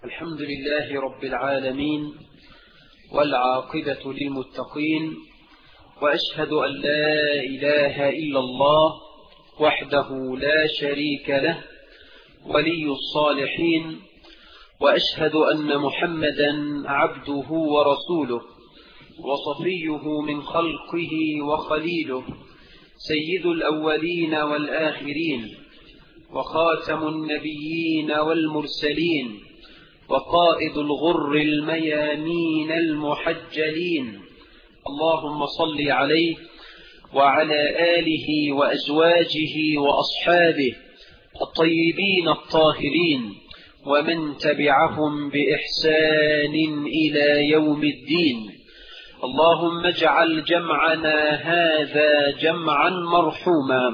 الحمد لله رب العالمين والعاقبة للمتقين وأشهد أن لا إله إلا الله وحده لا شريك له ولي الصالحين وأشهد أن محمدا عبده ورسوله وصفيه من خلقه وخليله سيد الأولين والآخرين وخاتم النبيين والمرسلين وقائد الغر الميامين المحجلين اللهم صل عليه وعلى آله وأزواجه وأصحابه الطيبين الطاهرين ومن تبعهم بإحسان إلى يوم الدين اللهم اجعل جمعنا هذا جمعا مرحوما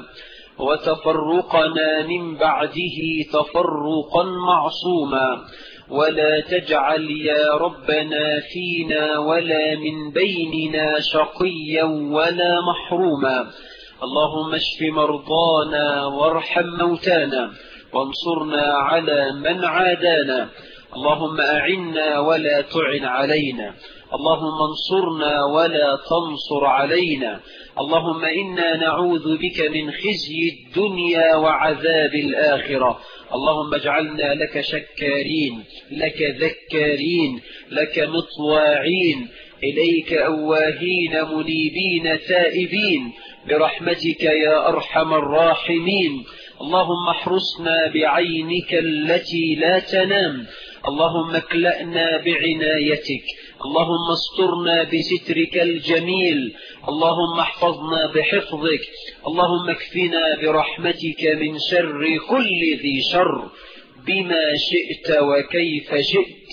وتفرقنا من بعده تفرقا معصوما ولا تجعل يا ربنا فينا ولا من بيننا شقيا ولا محروما اللهم اشف مرضانا وارحم موتانا وانصرنا على من عادانا اللهم أعنا ولا تعن علينا اللهم انصرنا ولا تنصر علينا اللهم إنا نعوذ بك من خزي الدنيا وعذاب الآخرة اللهم اجعلنا لك شكارين لك ذكارين لك مطواعين إليك أواهين منيبين تائبين برحمتك يا أرحم الراحمين اللهم احرسنا بعينك التي لا تنام اللهم اكلأنا بعنايتك اللهم استرنا بسترك الجميل اللهم احفظنا بحفظك اللهم اكفنا برحمتك من شر كل ذي شر بما شئت وكيف شئت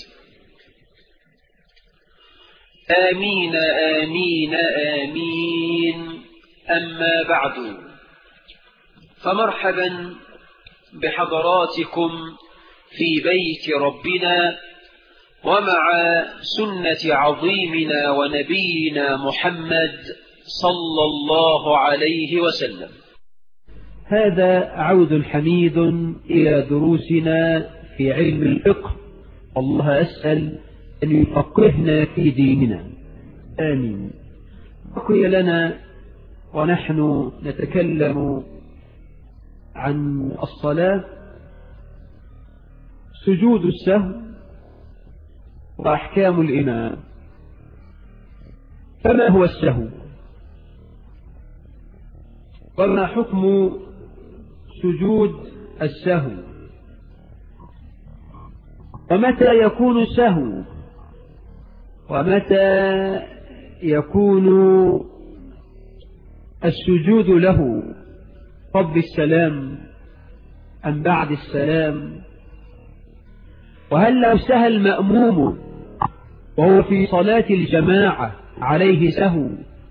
آمين آمين آمين أما بعد فمرحبا بحضراتكم في بيت ربنا ومع سنة عظيمنا ونبينا محمد صلى الله عليه وسلم هذا عود حميد إلى دروسنا في علم الفقه الله أسأل أن يفقهنا في ديننا آمين بقي لنا ونحن نتكلم عن الصلاة سجود السهو وأحكام الإمام فما هو السهو وما حكم سجود السهو ومتى يكون السهو ومتى يكون السجود له قبل السلام أم بعد السلام وهل لو سهى المأموم وهو في صلاة الجماعة عليه سهو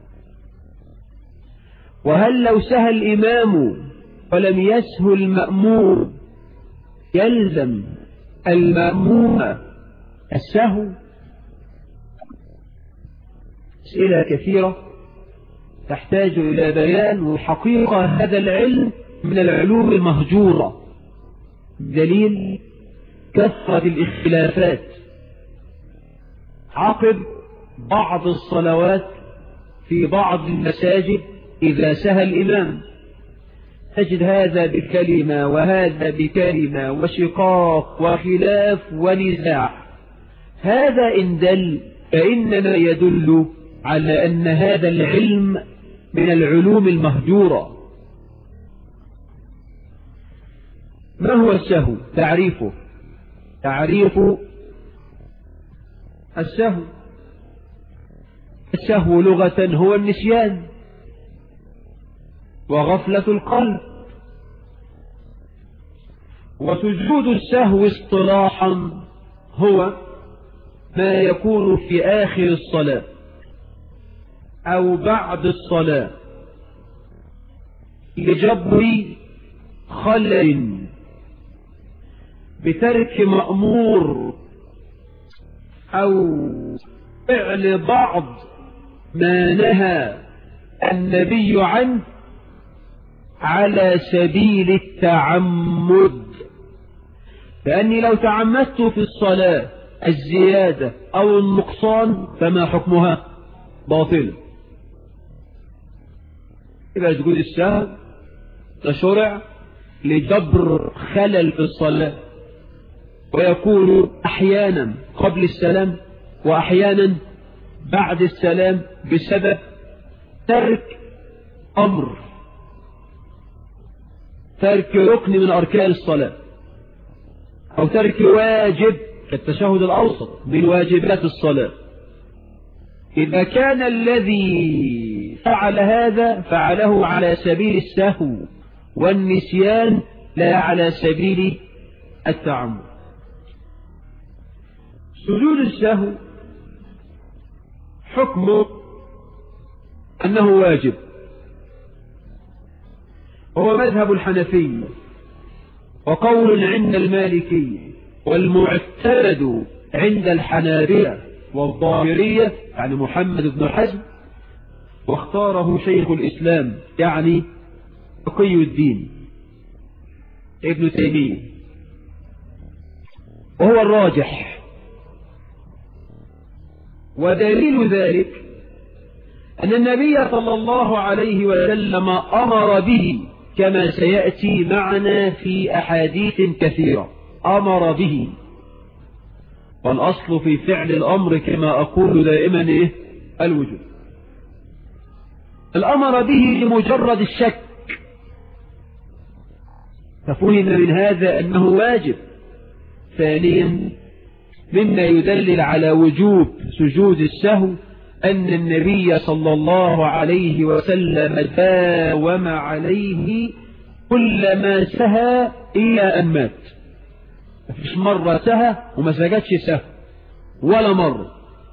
وهل لو سهى الإمام ولم يسهو المأموم يلزم المأموم السهو أسئلة كثيرة تحتاج إلى بيان وحقيقة هذا العلم من العلوم المهجورة دليل كثرة الاختلافات عقب بعض الصلوات في بعض المساجد إذا سهى الإمام تجد هذا بكلمة وهذا بكلمة وشقاق وخلاف ونزاع هذا إن دل فإنما يدل على أن هذا العلم من العلوم المهجورة ما هو السهو تعريفه تعريف السهو السهو لغة هو النسيان وغفلة القلب وسجود السهو اصطلاحا هو ما يكون في آخر الصلاة أو بعد الصلاة لجبر خلل بترك مأمور أو فعل بعض ما نهى النبي عنه على سبيل التعمد لأني لو تعمدت في الصلاة الزيادة أو النقصان فما حكمها باطل يبقى سجود السهو شرع لجبر خلل في الصلاة ويكون أحيانا قبل السلام وأحيانا بعد السلام بسبب ترك أمر ترك ركن من أركان الصلاة أو ترك واجب كالتشهد الأوسط من واجبات الصلاة إذا كان الذي فعل هذا فعله على سبيل السهو والنسيان لا على سبيل التعمد سجود السهو حكمه أنه واجب هو مذهب الحنفية وقول عند المالكية والمعتمد عند الحنابلة والظاهرية يعني محمد بن حزم واختاره شيخ الإسلام يعني تقي الدين ابن تيمية وهو الراجح ودليل ذلك أن النبي صلى الله عليه وسلم أمر به كما سيأتي معنا في أحاديث كثيرة أمر به والأصل في فعل الأمر كما أقول دائما إيه الوجود الأمر به لمجرد الشك ففهم من هذا أنه واجب ثانيا مما يدلل على وجوب سجود السهو أن النبي صلى الله عليه وسلم داوم عليه كلما سهى إلا أن مات مفيش مرة سهى وما سجدش سهو ولا مرة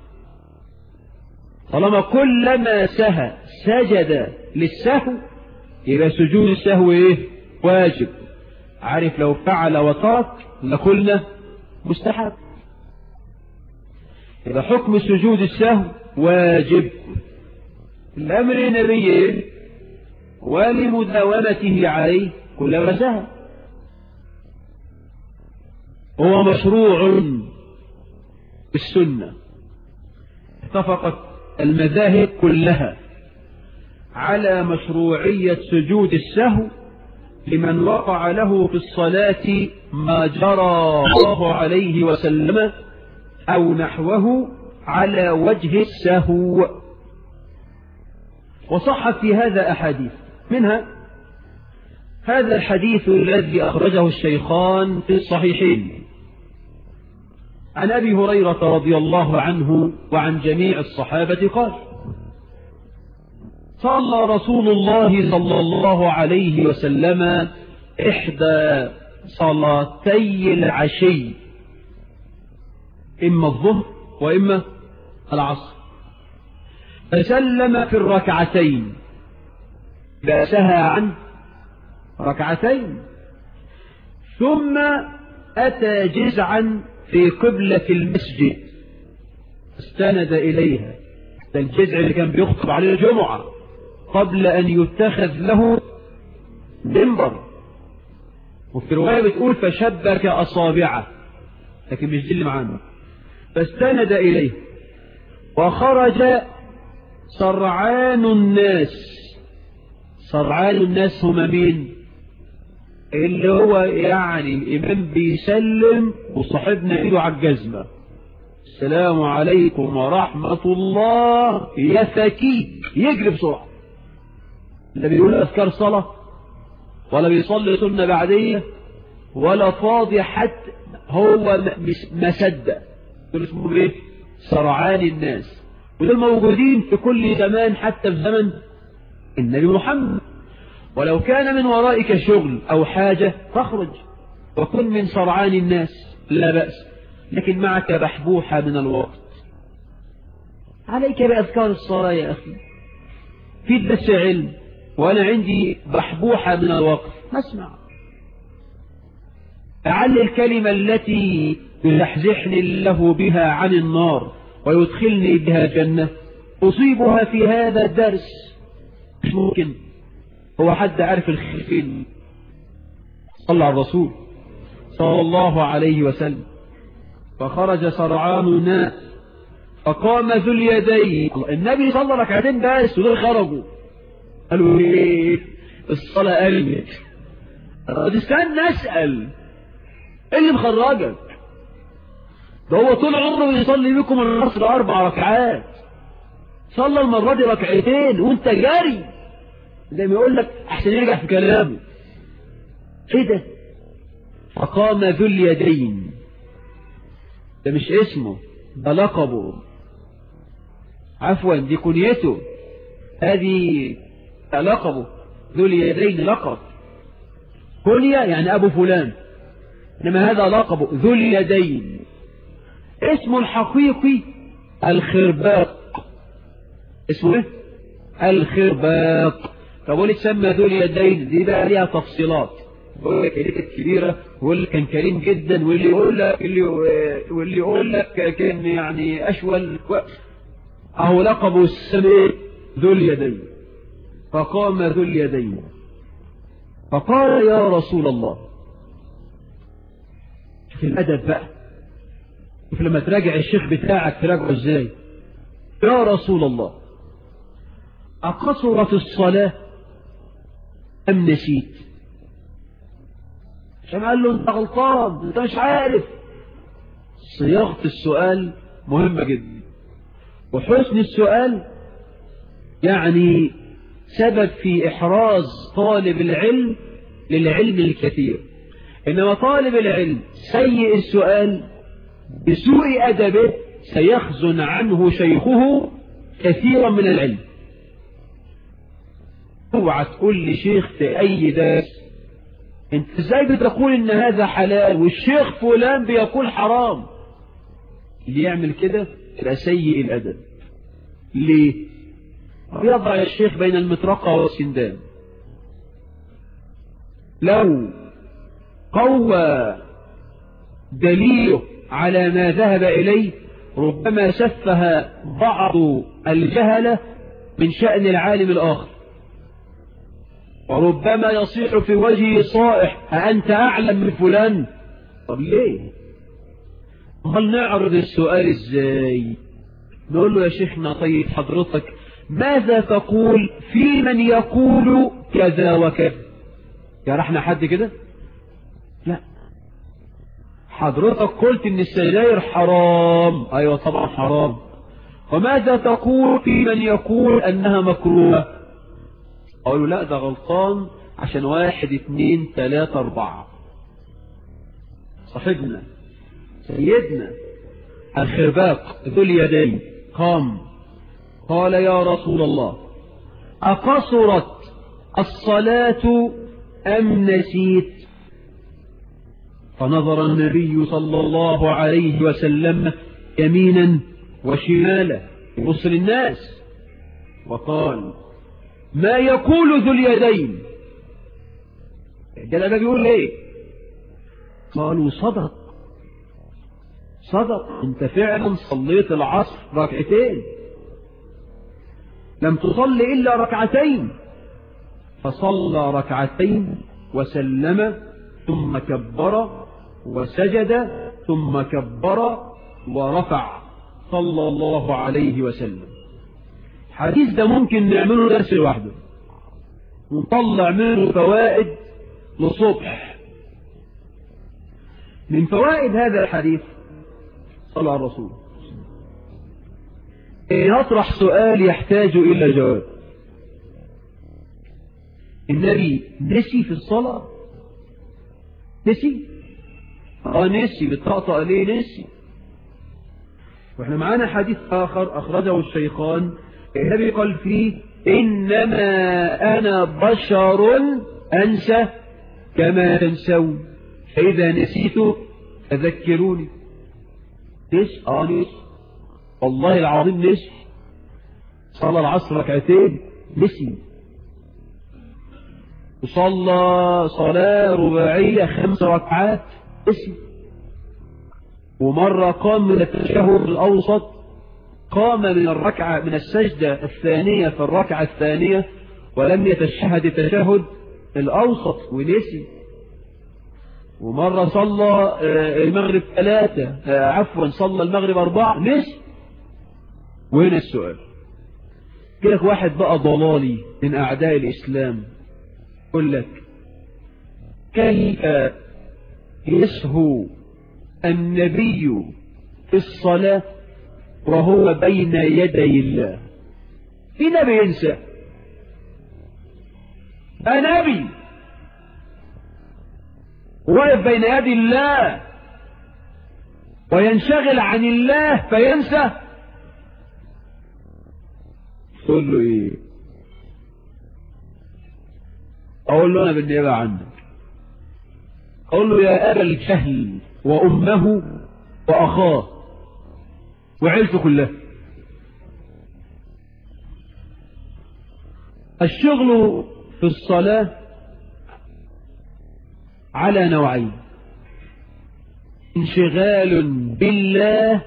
طالما كلما سهى سجد للسهو يبقى سجود السهو ايه واجب عارف لو فعل وترك لقلنا مستحب يبقى حكم سجود السهو واجب الأمر النبي ولمداومته عليه كلما سهى هو مشروع بالسنة اتفقت المذاهب كلها على مشروعية سجود السهو لمن وقع له في الصلاة ما جرى الله عليه وسلم أو نحوه على وجه السهو وصحت في هذا أحاديث منها هذا الحديث الذي أخرجه الشيخان في الصحيحين عن أبي هريرة رضي الله عنه وعن جميع الصحابة قال صلى رسول الله صلى الله عليه وسلم إحدى صلاتي العشي إما الظهر وإما العصر فسلم في الركعتين بأسها عن ركعتين ثم أتى جزعا في قبلة المسجد استند إليها ده الجزع اللي كان بيخطب عليه الجمعة قبل أن يتخذ له منبر وفي رواية بتقول فشبك أصابعه لكن مش دي اللي معانا فاستند إليه وخرج سرعان الناس سرعان الناس هم مين اللي هو يعني الإمام بيسلم وصاحبنا إيده على الجزمة السلام عليكم ورحمة الله يا فكيك يجري بسرعة لا بيقول أذكار صلاة ولا بيصلي سنة بعدية ولا فاضي حتى هو ما صدق دول اسمهم ايه سرعان الناس ودول موجودين في كل زمان حتى في زمن النبي محمد ولو كان من ورائك شغل أو حاجة فاخرج وكن من سرعان الناس لا بأس لكن معك بحبوحة من الوقت عليك بأذكار الصلاة يا أخي في بس علم وأنا عندي بحبوحة من الوقت نسمع لعل الكلمة التي يزحزحني الله بها عن النار ويدخلني بها الجنة أصيبها في هذا الدرس مش ممكن هو حد عارف الخير فين صلى على الرسول صلى الله عليه وسلم فخرج سرعان الناس فقام ذو اليدين النبي صلى ركعتين بس ودول خرجوا قالوا ايه الصلاة قلت طب استنى اسأل ايه اللي مخرجك ده هو طول عمره يصلي بكم العصر اربع ركعات صلى المرة دي ركعتين وانت جاري زي ما يقول لك احسن يرجع في كلامه ايه ده فقام ذو اليدين ده مش اسمه ده لقبه عفوا دي كنيته هذه لقبه ذو اليدين لقب كنية يعني أبو فلان إنما هذا لقبه ذو اليدين اسمه الحقيقي الخرباق اسمه ايه الخرباق طب ليه تسمى ذو اليدين دي بقى ليها تفصيلات يقول لك ايديك كبيرة ويقول لك كان كريم جدا واللي يقول لك اللي واللي يقول لك كان يعني اشول اهو لقبه السنة ذو اليدين فقام ذو اليدين فقال يا رسول الله في الأدب بقى شوف لما تراجع الشيخ بتاعك تراجعه ازاي يا رسول الله أقصرت الصلاة أم نسيت عشان قال له انت غلطان انت مش عارف صياغة السؤال مهمة جدا وحسن السؤال يعني سبب في إحراز طالب العلم للعلم الكثير إنما طالب العلم سيء السؤال بسوء أدبه سيخزن عنه شيخه كثيرا من العلم اوعى تقول لشيخ في أي درس انت ازاي بتقول ان هذا حلال والشيخ فلان بيقول حرام اللي يعمل كده يبقى سيء الأدب ليه يضع الشيخ بين المطرقة والسندان لو قوى دليله على ما ذهب إليه ربما سفه بعض الجهلة من شأن العالم الآخر وربما يصيح في وجهه صائح أأنت أعلم من فلان طب ليه هل نعرض السؤال ازاي نقول له يا شيخنا طيب حضرتك ماذا تقول في من يقول كذا وكذا يرحنا حد كده لا حضرتك قلت ان السجاير حرام ايوه طبعا حرام وماذا تقول في من يقول انها مكروهة اقول له لا ده غلطان عشان واحد اتنين تلاتة اربعة صاحبنا سيدنا الخرباق ذو اليدين قام قال يا رسول الله أقصرت الصلاة أم نسيت فنظر النبي صلى الله عليه وسلم يمينا وشمالا يبص للناس وقال ما يقول ذو اليدين الجلال بيقول ايه قالوا صدق صدق انت فعلا صليت العصر ركعتين لم تصل إلا ركعتين فصلى ركعتين وسلم ثم كبر وسجد ثم كبر ورفع صلى الله عليه وسلم حديث ده ممكن نعمله درس لوحده ونطلع منه فوائد للصبح من فوائد هذا الحديث صلى على الرسول يطرح سؤال يحتاج إلى جواب النبي نسي في الصلاة نسي اه نسي بتطقطق ليه نسي واحنا معانا حديث آخر أخرجه الشيخان النبي قال فيه إنما أنا بشر أنسى كما تنسون فإذا نسيت فذكروني نسي اه نسي والله العظيم نسي صلى العصر ركعتين نسي وصلى صلاة رباعية خمس ركعات نسي ومرة قام من التشهد الأوسط قام من الركعة من السجدة الثانية في الركعة الثانية ولم يتشهد التشهد الأوسط ونسي ومرة صلى المغرب ثلاثة عفوا صلى المغرب أربعة نسي وهنا السؤال لك واحد بقى ضلالي من أعداء الإسلام يقول لك كيف يسهو النبي في الصلاة وهو بين يدي الله في نبي ينسى نبي واقف بين يدي الله وينشغل عن الله فينسى تقول له ايه اقول له انا بالنيابه عنك اقول له يا ابا الجهل وامه واخاه وعيلته كلها الشغل في الصلاة على نوعين انشغال بالله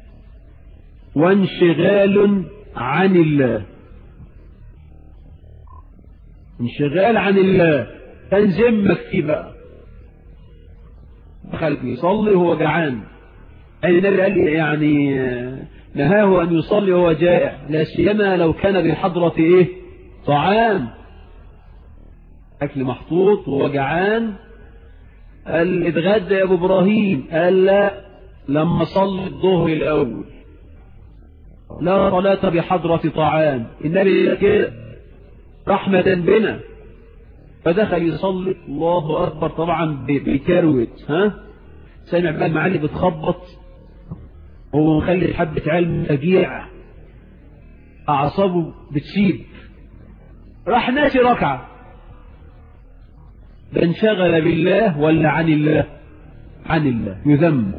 وانشغال عن الله انشغال عن الله تنزمك فيه بقى دخل يصلي وهو جعان النبي قال لي يعني نهاه أن يصلي وهو جائع لا سيما لو كان بحضرة إيه طعام أكل محطوط وهو جعان قال اتغدى يا أبو إبراهيم قال لا لما صلي الظهر الأول لا صلاة بحضرة طعام النبي كده رحمة بنا فدخل يصلي الله أكبر طبعا بكروت ها سامع بقى المعالي بتخبط هو مخلي حبة علم تجيع أعصابه بتسيب راح ناسي ركعة ده انشغل بالله ولا عن الله عن الله يذم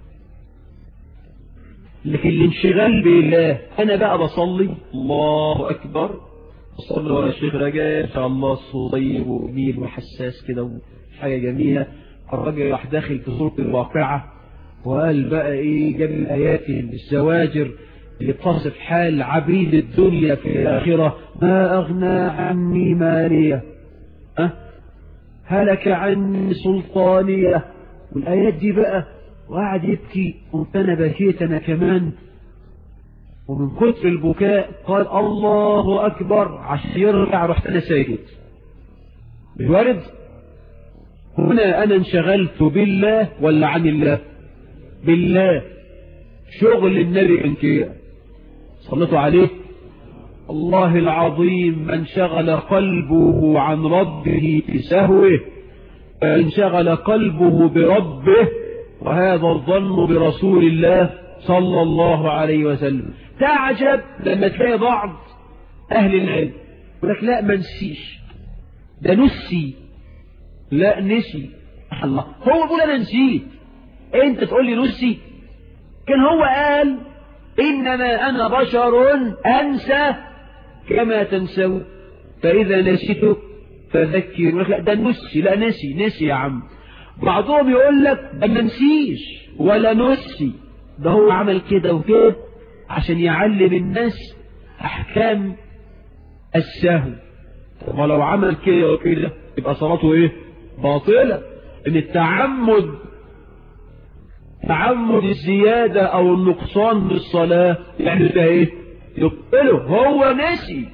لكن الانشغال بالله أنا بقى بصلي الله أكبر بصلي ورا الشيخ رجاء إن شاء الله الصوت طيب وجميل وحساس كده وحاجة جميلة الراجل راح داخل في صورة الواقعة وقال بقى ايه جاب الايات الزواجر اللي بتصف حال عبيد الدنيا في الاخره ما اغنى عني ماليه أه؟ هلك عني سلطانيه والايات دي بقى وقعد يبكي قمت انا بكيت انا كمان ومن كتر البكاء قال الله اكبر عشان يرجع رحت انا ساكت بالورد هنا انا انشغلت بالله ولا عن الله بالله شغل النبي كان كده صلتوا عليه الله العظيم من شغل قلبه عن ربه بسهوه فانشغل قلبه بربه وهذا الظن برسول الله صلى الله عليه وسلم تعجب لما تلاقي بعض أهل العلم يقول لك لا ما نسيش ده نسي لا نسي الله هو بيقول أنا نسيت انت تقول لي نسي كان هو قال انما انا بشر انسى كما تنسون فاذا نسيت فذكر لا ده نسي لا نسي نسي يا عم بعضهم يقول لك ده ما نسيش ولا نسي ده هو عمل كده وكده عشان يعلم الناس احكام السهو ولو عمل كده وكده يبقى صلاته ايه باطله ان التعمد تعمد الزيادة او النقصان بالصلاة يعني ده ايه يقبله هو نسي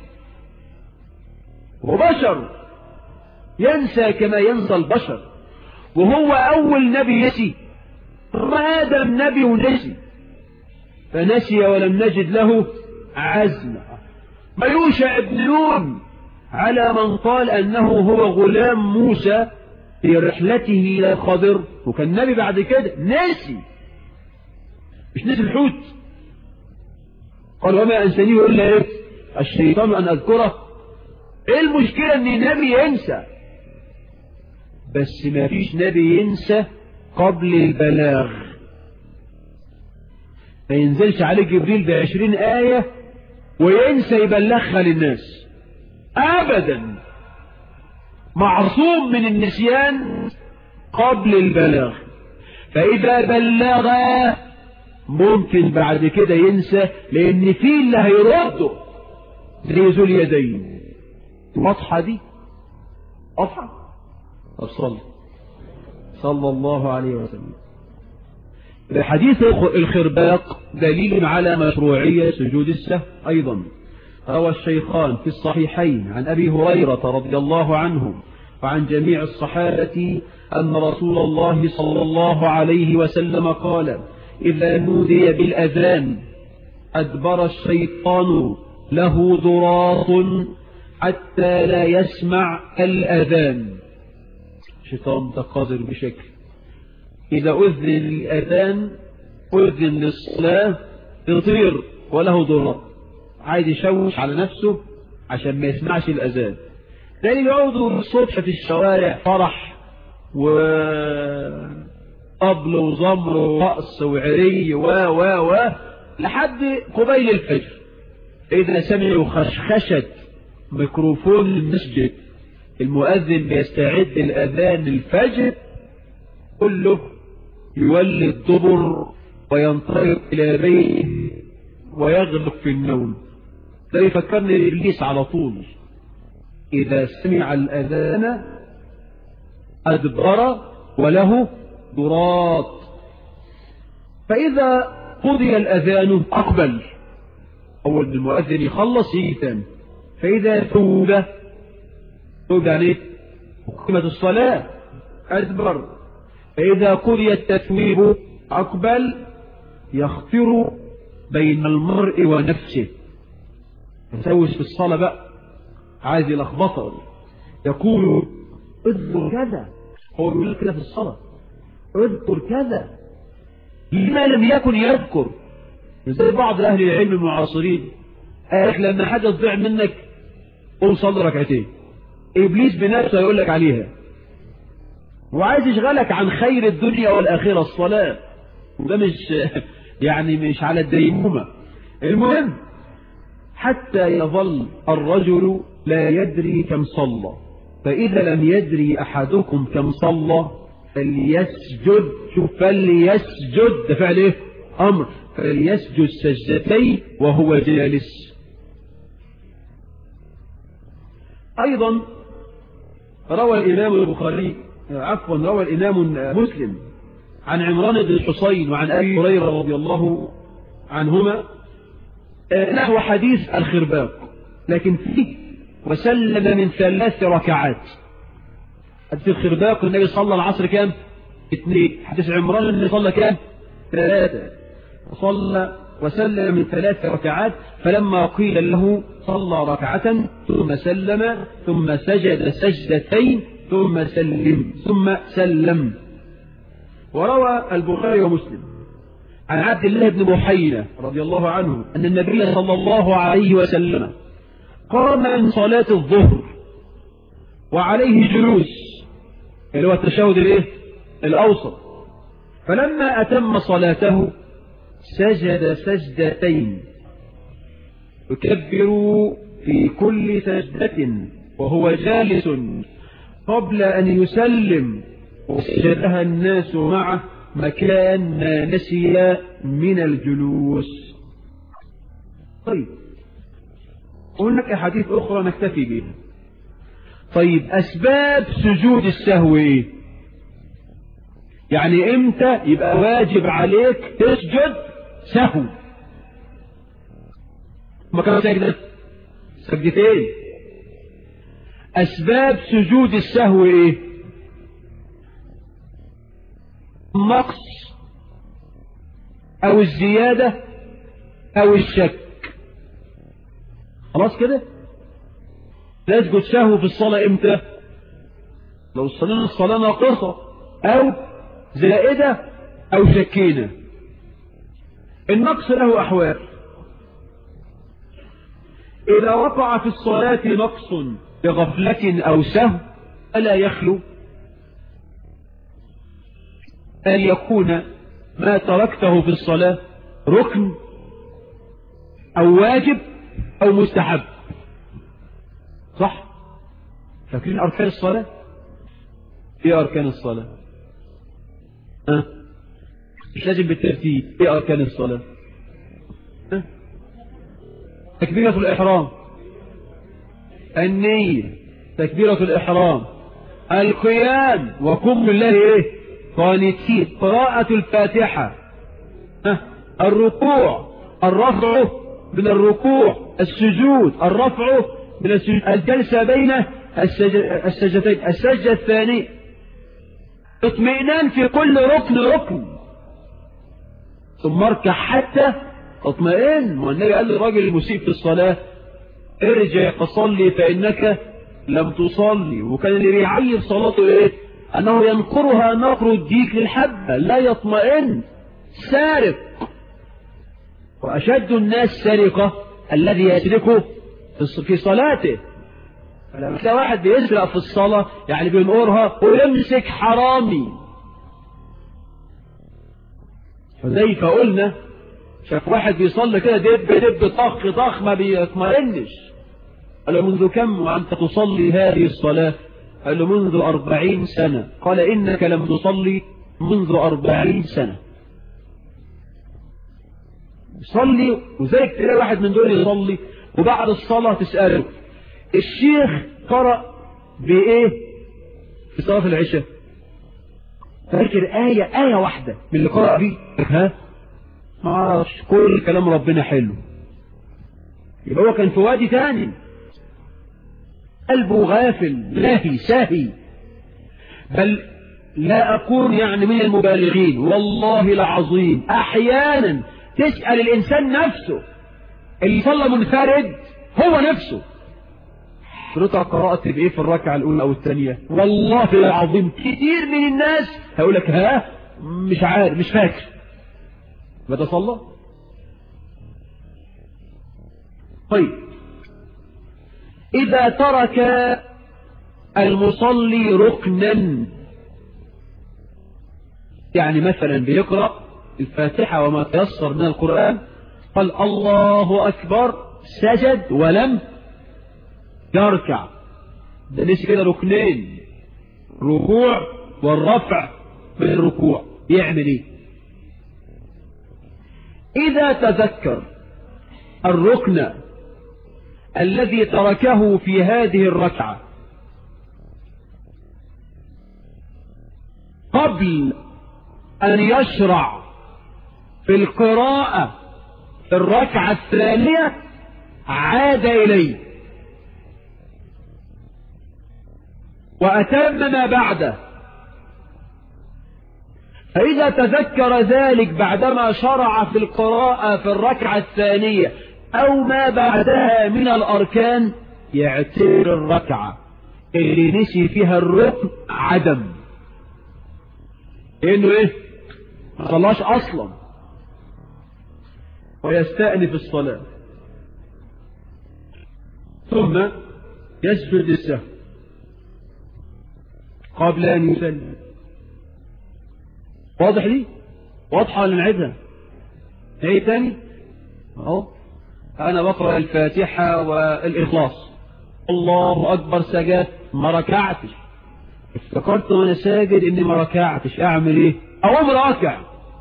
وبشر ينسى كما ينسى البشر وهو اول نبي نسي ما ادم نبي ونسي فنسي ولم نجد له عزم ما يوشع ابن نون على من قال انه هو غلام موسى في رحلته إلى الخضر وكان نبي بعد كده ناسي مش نسي الحوت قال وما أنسانيه إلا إيه الشيطان أن أذكره إيه المشكلة أن النبي ينسى بس ما فيش نبي ينسى قبل البلاغ ما ينزلش عليه جبريل بعشرين آية وينسى يبلغها للناس أبدا معصوم من النسيان قبل البلاغ فإذا بلغ ممكن بعد كده ينسى لأن في اللي هيرده زي ذو اليدين واضحة دي واضحة طب صلي صلى الله عليه وسلم حديث الخرباق دليل على مشروعية سجود السهو أيضا روى الشيخان في الصحيحين عن أبي هريرة رضي الله عنه وعن جميع الصحابة أن رسول الله صلى الله عليه وسلم قال إذا نودي بالأذان أدبر الشيطان له ضراط حتى لا يسمع الأذان الشيطان متقاذر بشكل إذا أذن الأذان أذن للصلاة يطير وله ضراط عايز يشوش على نفسه عشان ما يسمعش الأذان تاني يقعدوا الصبح في الشوارع فرح و قبل وزمر ورقص وعري و و و لحد قبيل الفجر إذا سمعوا خشخشة ميكروفون المسجد المؤذن بيستعد الأذان الفجر كله يولي الدبر وينطلق إلى بيته ويغلق في النوم ده يفكرني الإبليس على طول إذا سمع الأذان أدبر وله ضراط فإذا قضي الأذان أقبل أول المؤذن يخلص يجي تاني فإذا توب توب يعني قيمة الصلاة أدبر فإذا قضي التثويب أقبل يخطر بين المرء ونفسه يسوس في الصلاة بقى عايز يلخبطه يقول اذكر كذا هو بيقول كده في الصلاة اذكر كذا لما لم يكن يذكر زي بعض أهل العلم المعاصرين قالك لما حاجة تضيع منك قول صلي ركعتين إبليس بنفسه يقول لك عليها وعايز يشغلك عن خير الدنيا والآخرة الصلاة وده مش يعني مش على الديمومة المهم حتى يظل الرجل لا يدري كم صلى فإذا لم يدري أحدكم كم صلى فليسجد شوف فليسجد ده فعل ايه أمر فليسجد سجدتين وهو جالس أيضا روى الإمام البخاري عفوا روى الإمام مسلم عن عمران بن الحصين وعن أبي هريرة رضي الله عنهما نحو حديث الخرباق لكن فيه وسلم من ثلاث ركعات حديث الخرباق النبي صلى العصر كام اثنين حديث عمران النبي صلى كام ثلاثة صلى وسلم من ثلاث ركعات فلما قيل له صلى ركعة ثم سلم ثم سجد سجدتين ثم سلم ثم سلم وروى البخاري ومسلم عن عبد الله بن محينة رضي الله عنه أن النبي صلى الله عليه وسلم قام من صلاة الظهر وعليه جلوس اللي هو التشهد الايه الأوسط فلما أتم صلاته سجد سجدتين يكبر في كل سجدة وهو جالس قبل أن يسلم وسجدها الناس معه مكان ما نسي من الجلوس طيب هناك أحاديث أخرى نكتفي بها طيب أسباب سجود السهو إيه يعني إمتى يبقى واجب عليك تسجد سهو ما كانوا سجدة سجدتين أسباب سجود السهو إيه النقص أو الزيادة أو الشك خلاص كده تسجد سهو في الصلاة إمتى لو صلينا الصلاة ناقصة أو زائدة أو شكينا النقص له أحوال إذا وقع في الصلاة نقص بغفلة أو سهو ألا يخلو أن يكون ما تركته في الصلاة ركن أو واجب أو مستحب صح فاكرين أركان الصلاة إيه أركان الصلاة أه؟ مش لازم بالترتيب إيه أركان الصلاة أه؟ تكبيرة الإحرام النية تكبيرة الإحرام القيام وقم لله إيه قانتين قراءة الفاتحة ها الركوع الرفع من الركوع السجود الرفع من السجود الجلسة بين السجدتين السجدة الثانية اطمئنان في كل ركن ركن ثم اركع حتى اطمئن والنبي قال للراجل المسيء في الصلاة ارجع فصلي فإنك لم تصلي وكان اللي بيعير صلاته ايه انه ينقرها نقر الديك للحبة لا يطمئن سارق واشد الناس سرقة الذي يسرقه في صلاته فلما تلاقي واحد بيسرق في الصلاة يعني بينقرها ويمسك حرامي فزي قلنا شاف واحد بيصلي كده دب دب طخ طخ ما بيطمئنش قال له منذ كم وأنت تصلي هذه الصلاة قال له منذ أربعين سنة قال إنك لم تصلي منذ أربعين سنة يصلي وزيك تلاقي واحد من دول يصلي وبعد الصلاة تسأله الشيخ قرأ بإيه في صلاة العشاء فاكر آية آية واحدة من اللي قرأ بيه ها ما اعرفش كل كلام ربنا حلو يبقى هو كان في وادي تاني قلبه غافل لاهي ساهي بل لا أكون يعني من المبالغين والله العظيم أحيانا تسأل الإنسان نفسه اللي صلى منفرد هو نفسه حضرتك قرأت بإيه في الركعة الأولى أو الثانية والله العظيم كتير من الناس هيقول لك ها مش عارف مش فاكر متى صلى طيب إذا ترك المصلي ركنا يعني مثلا بيقرأ الفاتحة وما تيسر من القرآن قال الله أكبر سجد ولم يركع ده ليش كده ركنين ركوع والرفع من الركوع يعمل ايه إذا تذكر الركن الذي تركه في هذه الركعة قبل أن يشرع في القراءة في الركعة الثانية عاد إليه وأتم ما بعده فإذا تذكر ذلك بعدما شرع في القراءة في الركعة الثانية أو ما بعدها من الأركان يعتبر الركعة اللي نسي فيها الركن عدم إنه إيه ما صلاش أصلا ويستأنف الصلاة ثم يسجد السهو قبل أن يسلم واضح دي واضحة ولا نعيدها ايه تاني اهو انا بقرأ الفاتحة والإخلاص الله أكبر سجدت ما ركعتش افتكرت وانا ساجد اني ما ركعتش اعمل ايه اقوم راكع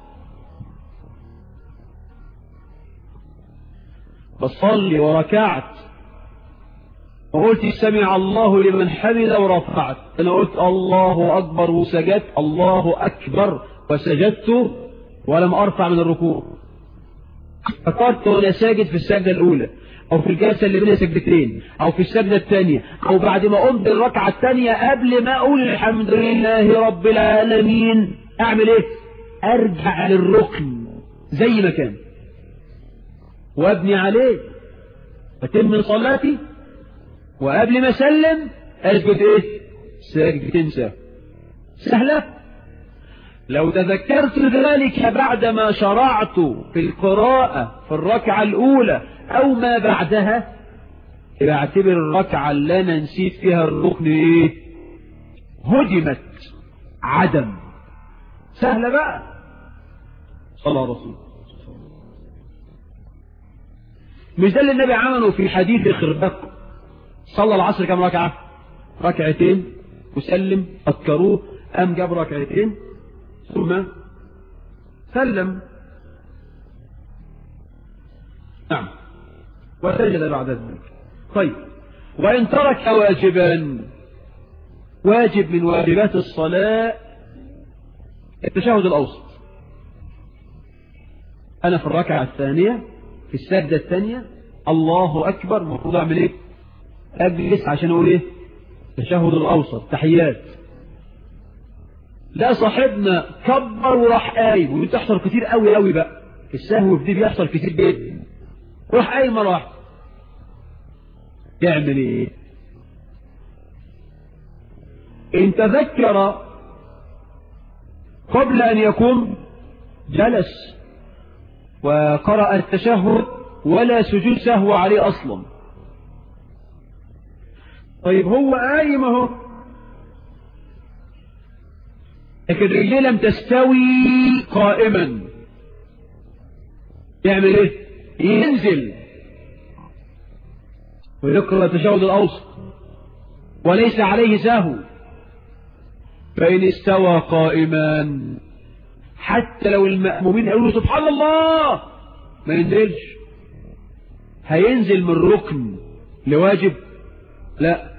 بصلي وركعت وقلت سمع الله لمن حمد ورفعت انا قلت الله اكبر وسجدت الله اكبر وسجدت ولم ارفع من الركوع فكرت وانا ساجد في السجده الاولى او في الجلسه اللي بين سجدتين او في السجده الثانيه او بعد ما قمت الركعه الثانيه قبل ما اقول الحمد لله رب العالمين اعمل ايه ارجع للركن زي ما كان وابني عليه اتم من صلاتي وقبل ما اسلم اسجد ايه ساجد تنسى سهله لو تذكرت ذلك بعدما شرعت في القراءة في الركعة الأولى أو ما بعدها اعتبر الركعة اللي أنا نسيت فيها الركن إيه هدمت عدم سهلة بقى صلى الله رسول مش ده اللي النبي عمله في حديث خربق صلى العصر كم ركعة ركعتين وسلم أذكروه أم جاب ركعتين ثم سلم نعم وسجد بعد ذلك طيب وإن ترك واجبا واجب من واجبات الصلاة التشهد الأوسط أنا في الركعة الثانية في السجدة الثانية الله أكبر المفروض أعمل إيه أجلس عشان أقول إيه التشهد الأوسط تحيات لا صاحبنا كبر وراح قايم ودي بتحصل كتير قوي قوي بقى السهو في دي بيحصل كتير جدا وراح قايم مرة واحدة يعمل ايه ان تذكر قبل ان يقوم جلس وقرأ التشهد ولا سجود سهو عليه اصلا طيب هو قايم اهو لكن رجليه لم تستوي قائما يعمل ايه ينزل ويقرأ التشهد الأوسط وليس عليه سهو فإن استوى قائما حتى لو المأمومين يقولوا سبحان الله ما ينزلش هينزل من ركن لواجب لا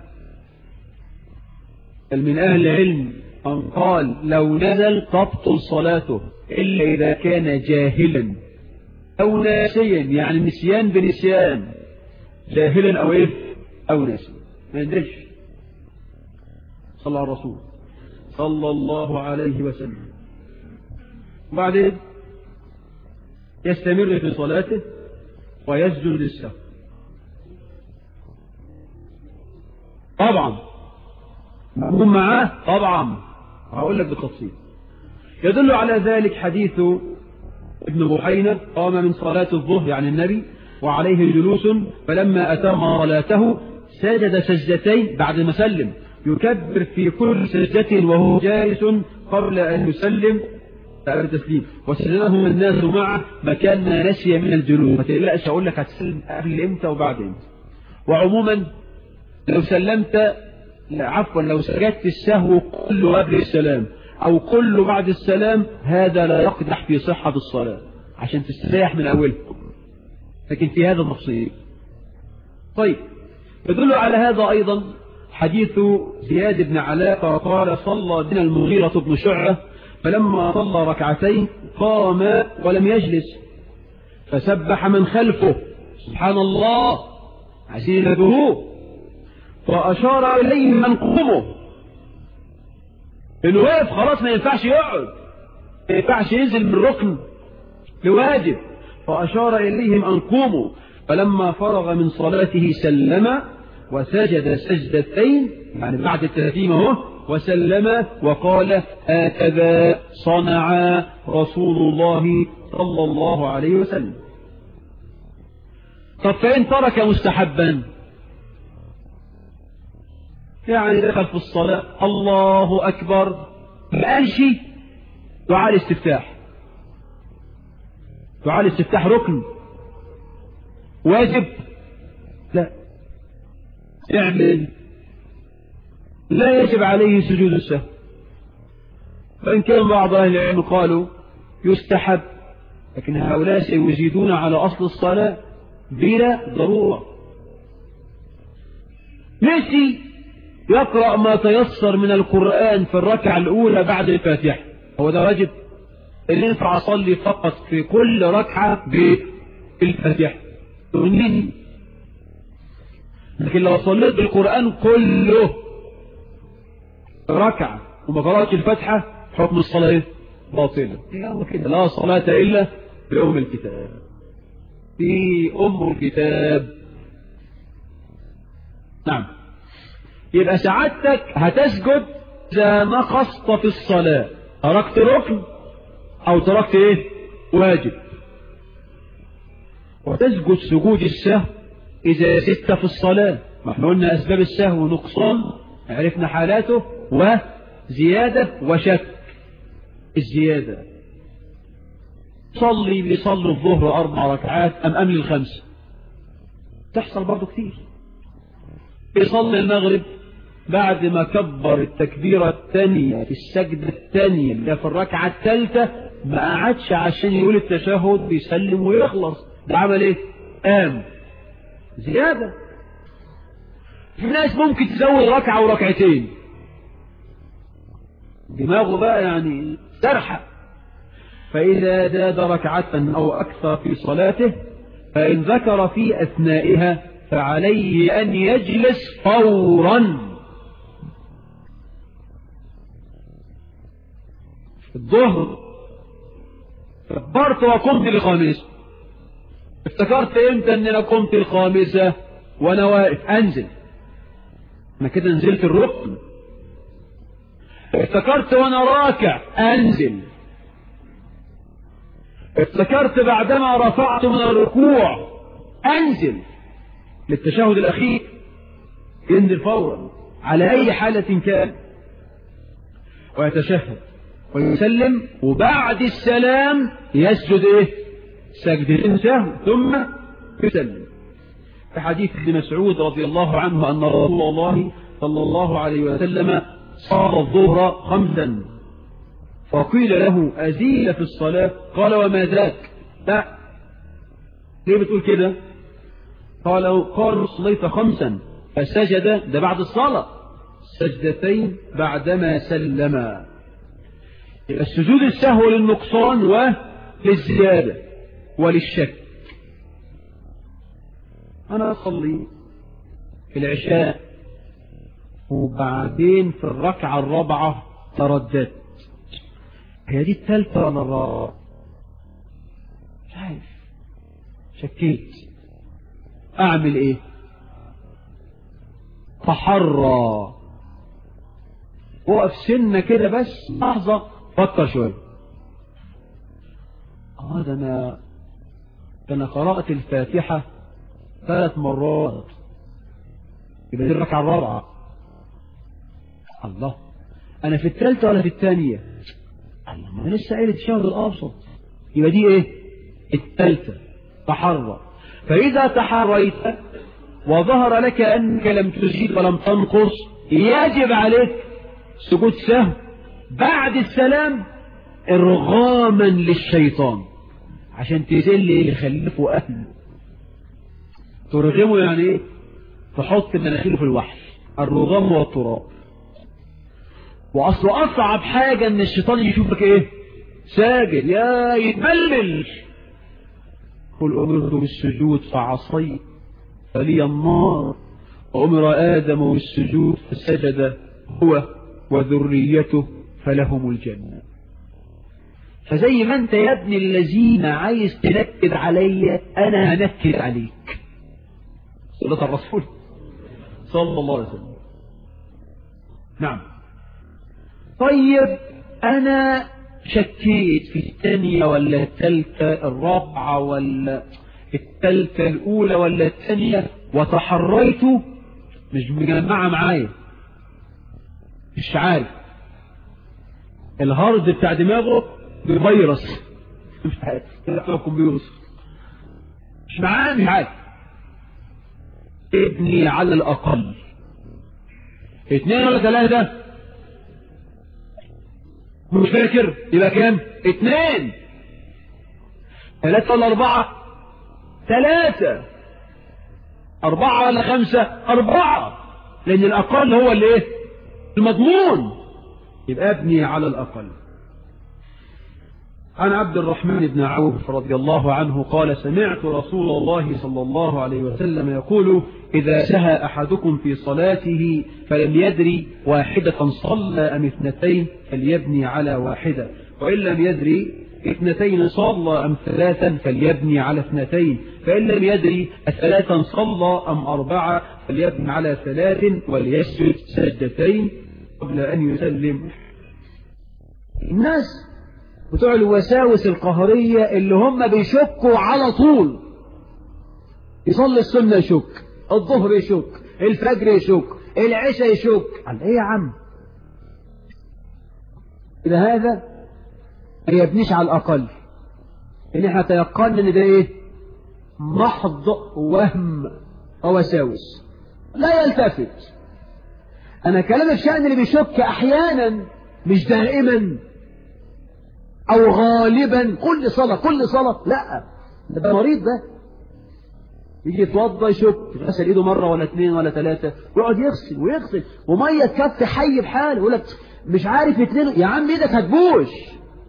بل من أهل العلم من قال لو نزل تبطل صلاته إلا إذا كان جاهلا أو ناسيا يعني نسيان بنسيان جاهلا أو إيه أو ناسيا ما يدريش صلى على الرسول صلى الله عليه وسلم وبعدين يستمر في صلاته ويسجد للسهو طبعا مأمون معاه طبعا هقول لك بالتفصيل يدل على ذلك حديث ابن بحينة قام من صلاة الظهر يعني النبي وعليه جلوس فلما أتم صلاته سجد سجدتين بعد ما سلم يكبر في كل سجدة وهو جالس قبل أن يسلم بعد تسليم وسجدهم الناس معه مكان ما نسي من الجلوس ما تقلقش أقول لك هتسلم قبل إمتى وبعد إمتى وعموما لو سلمت لا عفوا لو سجدت السهو كله قبل السلام أو كله بعد السلام هذا لا يقدح في صحة الصلاة عشان تستريح من أوله لكن في هذا تفصيل طيب يدل على هذا أيضا حديث زياد بن علاء قال صلى بنا المغيرة بن شعبة فلما صلى ركعتين قام ولم يجلس فسبح من خلفه سبحان الله عايزين ينبهوه فأشار إليهم من قومه إنه واقف خلاص ما ينفعش يقعد ما ينفعش ينزل من ركن لواجب فأشار إليهم أن قوموا فلما فرغ من صلاته سلم وسجد سجدتين يعني بعد التهتيم اهو وسلم وقال هكذا صنع رسول الله صلى الله عليه وسلم طب فإن ترك مستحبا يعني دخل في الصلاة الله أكبر ما قالش دعاء الاستفتاح دعاء الاستفتاح ركن واجب لا اعمل لا يجب عليه سجود السهو وإن كان بعض أهل العلم قالوا يستحب لكن هؤلاء سيزيدون على أصل الصلاة بلا ضرورة نسي يقرأ ما تيسر من القرآن في الركعة الأولى بعد الفاتحة هو ده واجب اللي ينفع أصلي فقط في كل ركعة بالفاتحة تقول لكن لو صليت بالقرآن كله ركعة وما قرأتش الفاتحة حكم الصلاة ايه؟ باطلة لا صلاة إلا بأم الكتاب في أم الكتاب نعم يبقى سعادتك هتسجد إذا نقصت في الصلاة تركت ركن أو تركت إيه واجب وتسجد سجود السهو إذا زدت في الصلاة ما احنا قلنا أسباب السهو نقصان عرفنا حالاته وزيادة وشك الزيادة صلي بيصلي الظهر أربع ركعات أم أمل الخمسة تحصل برضو كتير يصلي المغرب بعد ما كبر التكبيرة الثانية في السجدة الثانية اللي في الركعة الثالثة ما قعدش عشان يقول التشهد بيسلم ويخلص ده عمل ايه قام زيادة في ناس ممكن تزود ركعة وركعتين دماغه بقى يعني سرحة فإذا زاد ركعة أو أكثر في صلاته فإن ذكر في أثنائها فعليه أن يجلس فورا الظهر كبرت وقمت لخامسة افتكرت امتى ان انا قمت الخامسة وانا واقف انزل انا كده نزلت الركن افتكرت وانا راكع انزل افتكرت بعدما رفعت من الركوع انزل للتشهد الاخير ينزل فورا على اي حالة كان ويتشهد ويسلم وبعد السلام يسجد ايه سجدتين سهو ثم يسلم في حديث ابن مسعود رضي الله عنه أن رسول الله صلى الله عليه وسلم صار الظهر خمسا فقيل له أزيل في الصلاة قال وما ذاك لا ليه بتقول كده قال قال صليت خمسا فسجد ده بعد الصلاة سجدتين بعدما سلما السجود السهو للنقصان وللزيادة وللشك أنا أصلي في العشاء وبعدين في الركعة الرابعة ترددت هي دي الثالثة ولا الرابعة مش عارف شكيت أعمل إيه تحرى وقف سنة كده بس لحظة فكر شوية اه ده انا ده انا قرأت الفاتحة ثلاث مرات يبقى دي الركعة الرابعة الله انا في الثالثة ولا في الثانية الله ما انا لسه قايل التشهد الاوسط يبقى دي ايه الثالثة تحرى فاذا تحريت وظهر لك انك لم تزيد ولم تنقص يجب عليك سجود سهو بعد السلام ارغاما للشيطان عشان تذل اللي يخلفه اهله ترغمه يعني ايه تحط مناخيره في الوحش الرغام والتراب واصل اصعب حاجة ان الشيطان يشوفك ايه ساجد يا يتبلل قل امرت بالسجود فعصيت فلي النار وامر ادم بالسجود فسجد هو وذريته فلهم الجنة فزي ما انت يا ابن الذين عايز تنكد عليا انا هنكد عليك صلاة الرسول صلى الله عليه وسلم نعم طيب انا شكيت في الثانية ولا الثالثة الرابعة ولا الثالثة الاولى ولا الثانية وتحريت مش مجمعة معايا مش عارف الهارد بتاع دماغه بفيروس مش عارف كمبيوتر مش معاه مش عارف ابني على الأقل اثنين ولا ثلاثة مش فاكر يبقى كام اثنين ثلاثة ولا أربعة ثلاثة أربعة ولا خمسة أربعة لأن الأقل هو اللي إيه المضمون يبقى ابني على الأقل عن عبد الرحمن بن عوف رضي الله عنه قال سمعت رسول الله صلى الله عليه وسلم يقول إذا سهى أحدكم في صلاته فلم يدري واحدة صلى أم اثنتين فليبني على واحدة وإن لم يدري اثنتين صلى أم ثلاثا فليبني على اثنتين فإن لم يدري الثلاثا صلى أم أربعة فليبني على ثلاث وليسجد سجدتين قبل أن يسلم الناس بتوع الوساوس القهرية اللي هم بيشكوا على طول يصلي السنة يشك الظهر يشك الفجر يشك العشاء يشك قال ايه يا عم إذا هذا ما يبنيش على الأقل إن احنا تيقنا إن ده إيه محض وهم ووساوس لا يلتفت أنا كلام في شأن اللي بيشك أحيانا مش دائما أو غالبا كل صلاة كل صلاة لا ده, ده مريض ده يجي يتوضى يشك يغسل ايده مرة ولا اثنين ولا ثلاثة ويقعد يغسل ويغسل ومية تكفي حي بحاله يقول لك مش عارف اتنين يا عم ايدك هتبوش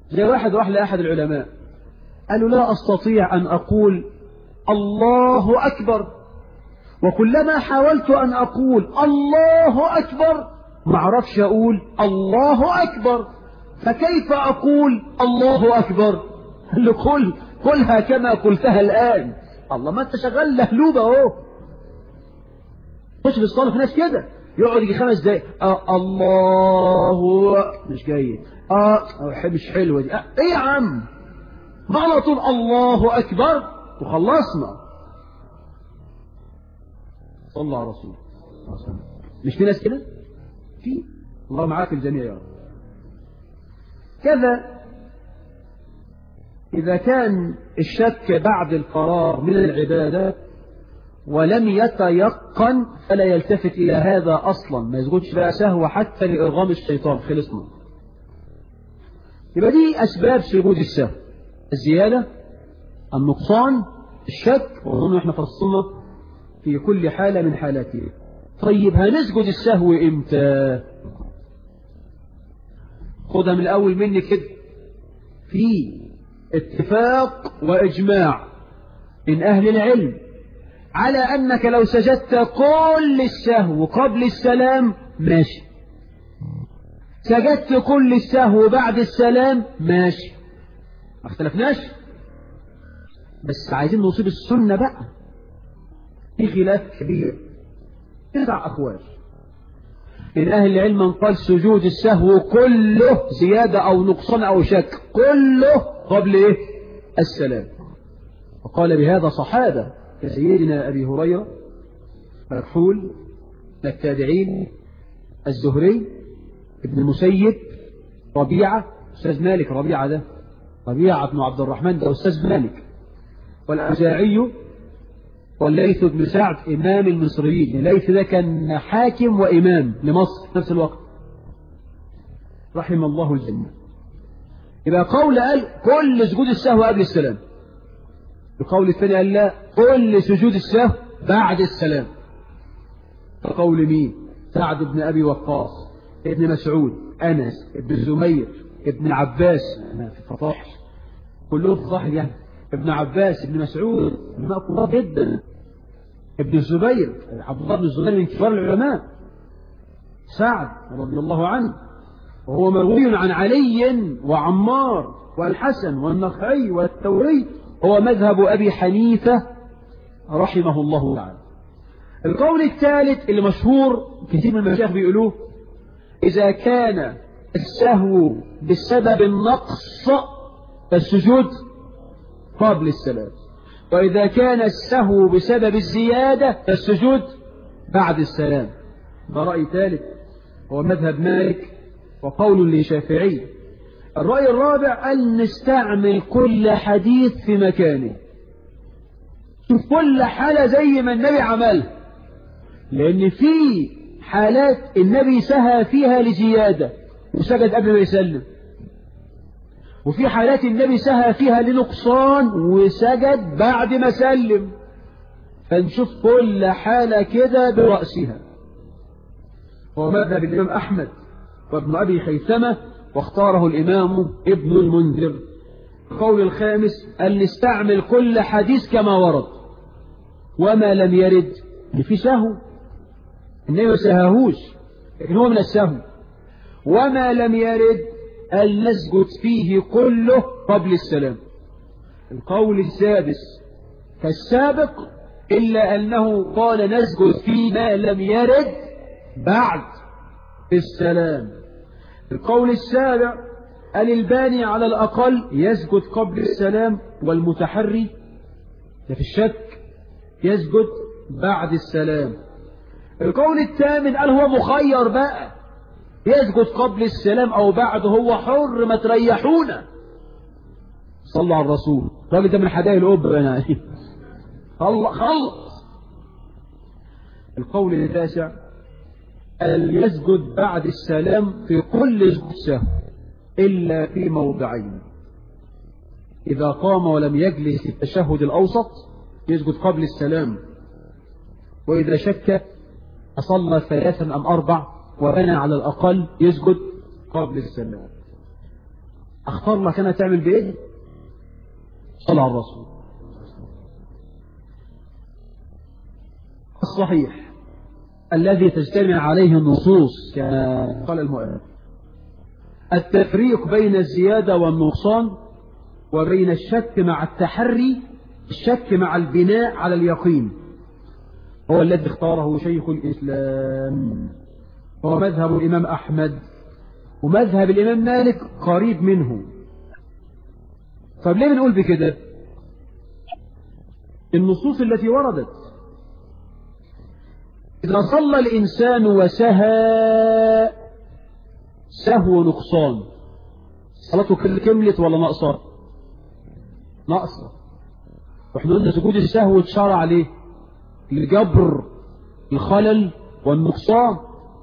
زي واحد راح لأحد العلماء قال له لا أستطيع أن أقول الله أكبر وكلما حاولت أن أقول الله أكبر ما اعرفش أقول الله أكبر فكيف أقول الله أكبر قال له قل قلها كما قلتها الآن الله ما أنت شغال لهلوبة أهو خش في الصلاة في ناس كده يقعد يجي خمس دقايق آه الله مش جيد اه مش حلوة دي آه ايه يا عم ما على طول الله أكبر وخلصنا صلى الله على رسول مش في ناس كده في الله معاك الجميع يا رب كذا إذا كان الشك بعد القرار من العبادات ولم يتيقن فلا يلتفت إلى هذا أصلا ما يسجدش بقى سهو حتى لإرغام الشيطان خلصنا يبقى دي أسباب سجود السهو الزيادة النقصان الشك وأظن احنا فصلنا في كل حالة من حالاته طيب هنسجد السهو امتى خدها من الأول مني كده في اتفاق وإجماع من أهل العلم على أنك لو سجدت كل السهو قبل السلام ماشي سجدت كل السهو بعد السلام ماشي ما اختلفناش بس عايزين نصيب السنة بقى في خلاف كبير تسع أقوال من أهل العلم من قال سجود السهو كله زيادة أو نقصان أو شك كله قبل إيه؟ السلام وقال بهذا صحابة كسيدنا أبي هريرة مرحول التابعين الزهري ابن المسيب ربيعة أستاذ مالك ربيعة ده ربيعة بن عبد الرحمن ده أستاذ مالك والأوزاعي والليث بن سعد إمام المصريين الليث ده كان حاكم وإمام لمصر في نفس الوقت رحم الله الجنة يبقى قول قال كل سجود السهو قبل السلام القول الثاني قال لا كل سجود السهو بعد السلام فقول مين سعد بن أبي وقاص ابن مسعود أنس ابن الزمير ابن العباس أنا في فطاح كلهم فطاح يعني ابن عباس ابن مسعود علماء كبار جدا ابن الزبير عبد الله بن الزبير من كبار العلماء سعد رضي الله عنه وهو مروي عن علي وعمار والحسن والنخعي والثوري هو مذهب أبي حنيفة رحمه الله تعالى القول الثالث اللي مشهور كثير من المشايخ بيقولوه إذا كان السهو بسبب النقص فالسجود قبل السلام وإذا كان السهو بسبب الزيادة فالسجود بعد السلام ده رأي ثالث هو مذهب مالك وقول لشافعي الرأي الرابع أن نستعمل كل حديث في مكانه شوف كل حالة زي ما النبي عملها لأن في حالات النبي سهى فيها لزيادة وسجد قبل ما يسلم وفي حالات النبي سهى فيها لنقصان وسجد بعد ما سلم فنشوف كل حالة كده برأسها هو مذهب الإمام أحمد وابن أبي خيثمة واختاره الإمام ابن المنذر القول الخامس أن نستعمل كل حديث كما ورد وما لم يرد في سهو النبي ما سهاهوش لكن هو من السهو وما لم يرد أن نسجد فيه كله قبل السلام القول السادس كالسابق إلا أنه قال نسجد فيما لم يرد بعد السلام القول السابع أن الباني على الأقل يسجد قبل السلام والمتحري في الشك يسجد بعد السلام القول الثامن قال هو مخير بقى يسجد قبل السلام أو بعد هو حر ما تريحونا صلوا على الرسول الراجل ده من حدائق الأب يعني خلص القول التاسع أن يسجد بعد السلام في كل سجدة إلا في موضعين إذا قام ولم يجلس التشهد الأوسط يسجد قبل السلام وإذا شك أصلى ثلاثا أم أربع وبنى على الأقل يسجد قبل السلام اختار لك انا تعمل بايه صلى على الرسول الصحيح الذي تجتمع عليه النصوص كما قال المؤلف التفريق بين الزيادة والنقصان وبين الشك مع التحري الشك مع البناء على اليقين هو الذي اختاره شيخ الإسلام هو مذهب الإمام أحمد ومذهب الإمام مالك قريب منه طب ليه بنقول بكده النصوص التي وردت إذا صلى الإنسان وسهى سهو نقصان صلاته كملت ولا ناقصة ناقصة واحنا قلنا سجود السهو اتشرع عليه لجبر الخلل والنقصان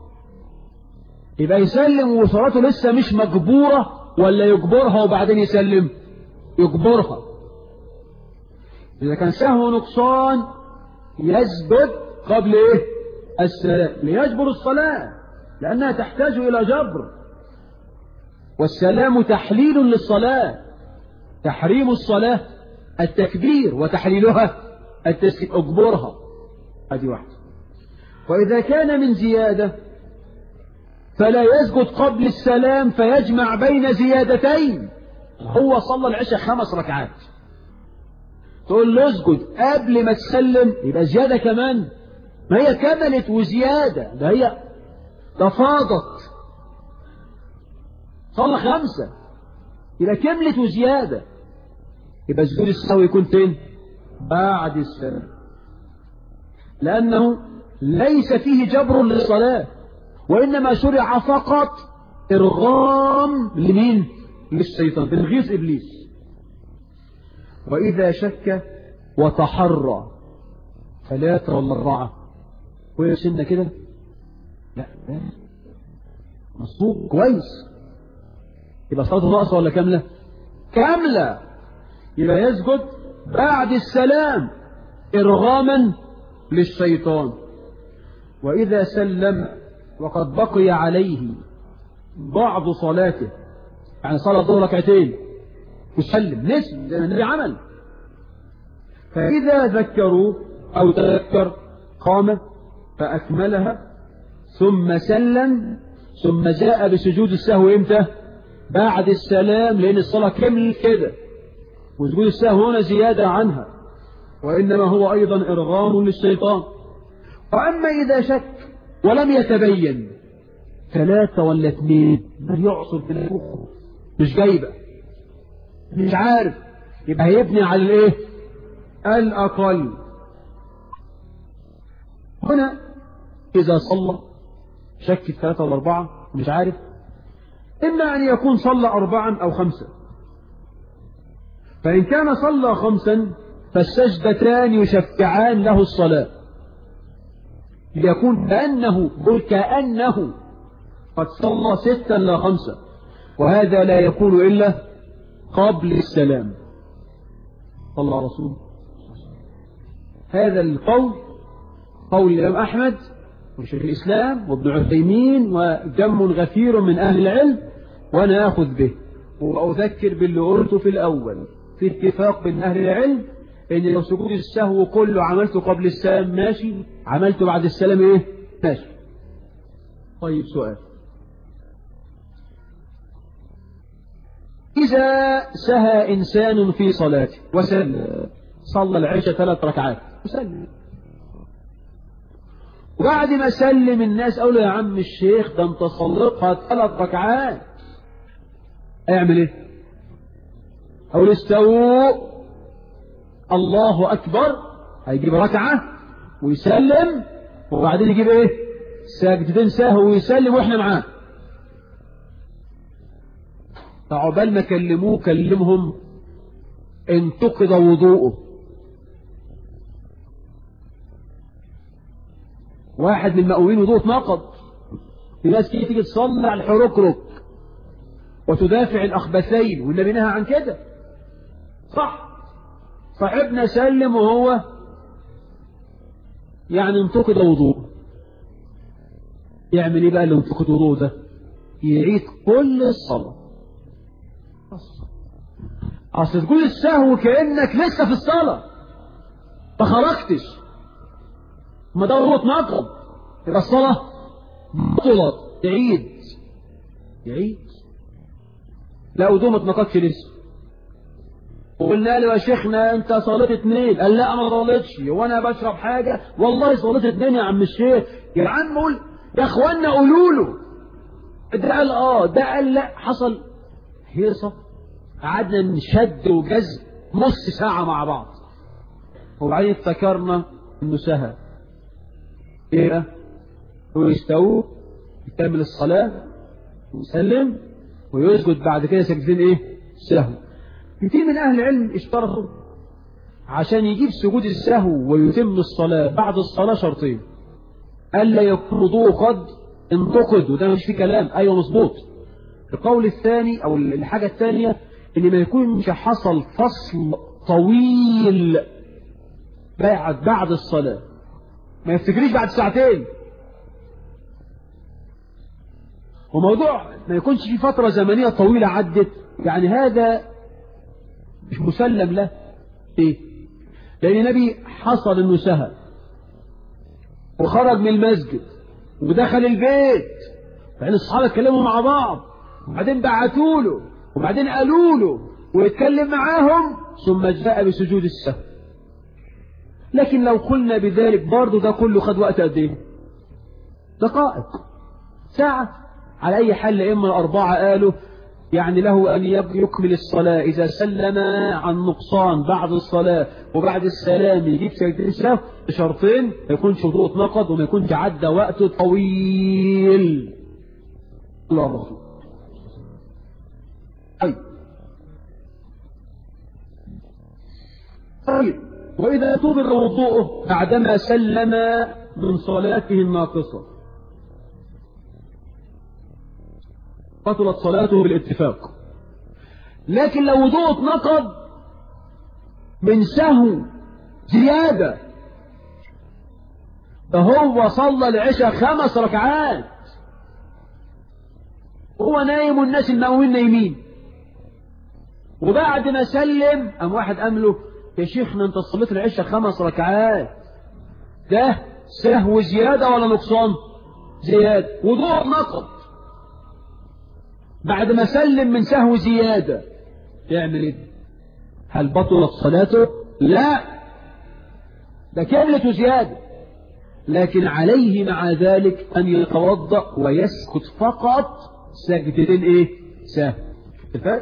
يبقى يسلم وصلاته لسه مش مجبورة ولا يجبرها وبعدين يسلم يجبرها إذا كان سهو نقصان يسجد قبل إيه السلام ليجبر الصلاة لأنها تحتاج إلى جبر والسلام تحليل للصلاة تحريم الصلاة التكبير وتحليلها التسليم اجبرها هذه واحدة وإذا كان من زيادة فلا يسجد قبل السلام فيجمع بين زيادتين هو صلى العشاء خمس ركعات تقول له اسجد قبل ما تسلم يبقى زيادة كمان ما هي كملت وزيادة ده هي تفاضت صلى خمسة يبقى كملت وزيادة يبقى سجود السهو يكون فين بعد السلام لأنه ليس فيه جبر للصلاة وإنما شرع فقط إرغام لمين للشيطان تنغيص إبليس وإذا شك وتحرى ثلاثة ولا أربعة وهي سنة كده لا لا مصبوط كويس يبقى صلاته ناقصة ولا كاملة كاملة يبقى يسجد بعد السلام إرغاما للشيطان وإذا سلم وقد بقي عليه بعض صلاته يعني صلى الظهر ركعتين وسلم نسم زي ما النبي عمل فإذا ذكروا أو تذكر قام فأكملها ثم سلم ثم جاء بسجود السهو إمتى بعد السلام لأن الصلاة كمل كده وسجود السهو هنا زيادة عنها وإنما هو أيضا إرغام للشيطان وأما إذا شك ولم يتبين ثلاثة ولا اثنين من يعصر في المخ مش جايبة مش عارف يبقى هيبني على الايه الأقل هنا إذا صلى شك في ثلاثة ولا أربعة مش عارف إما أن يكون صلى أربعا أو خمسة فإن كان صلى خمسا فالسجدتان يشفعان له الصلاة ليكون كأنه قل كأنه قد صلى ستا لا خمسة وهذا لا يكون إلا قبل السلام صلى رسول هذا القول قول الإمام أحمد وشيخ الإسلام وابن عثيمين وجم غفير من أهل العلم وأنا أخذ به وأذكر باللي قلته في الأول في اتفاق بين أهل العلم إن لو سجود السهو كله عملته قبل السلام ماشي عملته بعد السلام إيه ماشي طيب سؤال إذا سهى إنسان في صلاته وسلم صلى العشاء ثلاث ركعات وسلم وبعد ما سلم الناس قالوا يا عم الشيخ ده انت صليتها ثلاث ركعات اعمل ايه او استووا الله اكبر هيجيب ركعة ويسلم وبعدين يجيب ايه ساجدتين سهو ويسلم واحنا معاه فعقبال ما كلموه كلمهم انتقد وضوءه واحد من المأوين وضوء اتنقض في ناس كده تيجي تصلي على الحركرك وتدافع الأخبثين والنبي نهى عن كده صح صاحبنا سلم وهو يعني انتقد وضوء يعمل ايه بقى اللي انتقد وضوء ده يعيد كل الصلاة اصل تقول السهو كانك لسه في الصلاه ما خرجتش ما ده غلط نقض يبقى الصلاه بطلت تعيد تعيد لا ودوم ما اتنقضش لسه وقلنا له يا شيخنا انت صليت اتنين قال لا ما صليتش وانا بشرب حاجه والله صليت اتنين يا عم الشيخ يا عم قول يا اخوانا قولوا له ده قال اه ده قال لا حصل هيصه قعدنا نشد وجز نص ساعه مع بعض وبعدين افتكرنا انه سهى ايه بقى؟ ويستووا يكمل الصلاه ويسلم ويسجد بعد كده سجدتين ايه سهو كتير من اهل العلم اشترطوا عشان يجيب سجود السهو ويتم الصلاة بعد الصلاة شرطين ألا يكون وضوءه قد انتقد وده مش فيه كلام أيوة مظبوط القول الثاني أو الحاجة الثانية إن ما يكونش حصل فصل طويل بعد بعد الصلاة ما يفتكريش بعد ساعتين وموضوع ما يكونش في فترة زمنية طويلة عدت يعني هذا مش مسلم له ايه لان النبي حصل انه سهى وخرج من المسجد ودخل البيت بعدين الصحابه اتكلموا مع بعض وبعدين بعتوا له وبعدين قالوا له ويتكلم معاهم ثم جاء بسجود السهو لكن لو قلنا بذلك برضه ده كله خد وقت قد ايه دقائق ساعة على أي حال إما الأربعة قالوا يعني له أن يكمل الصلاة إذا سلم عن نقصان بعد الصلاة وبعد السلام يجيب سجدتين سهو بشرطين ما يكونش وضوء اتنقض وما يكونش عدى وقت طويل الله الرسول طيب طيب وإذا اعتبر وضوءه بعدما سلم من صلاته الناقصة بطلت صلاته بالاتفاق لكن لو وضوءه اتنقض من سهو زيادة فهو صلى العشاء خمس ركعات هو نايم والناس المأمومين نايمين وبعد ما سلم قام واحد قام له يا شيخنا انت صليت العشاء خمس ركعات ده سهو زيادة ولا نقصان زيادة وضوء نقض بعد ما سلم من سهو زيادة يعمل ايه هل بطلت صلاته لا ده كاملة زيادة لكن عليه مع ذلك أن يتوضأ ويسكت فقط سجدتين إيه سهو اتفاق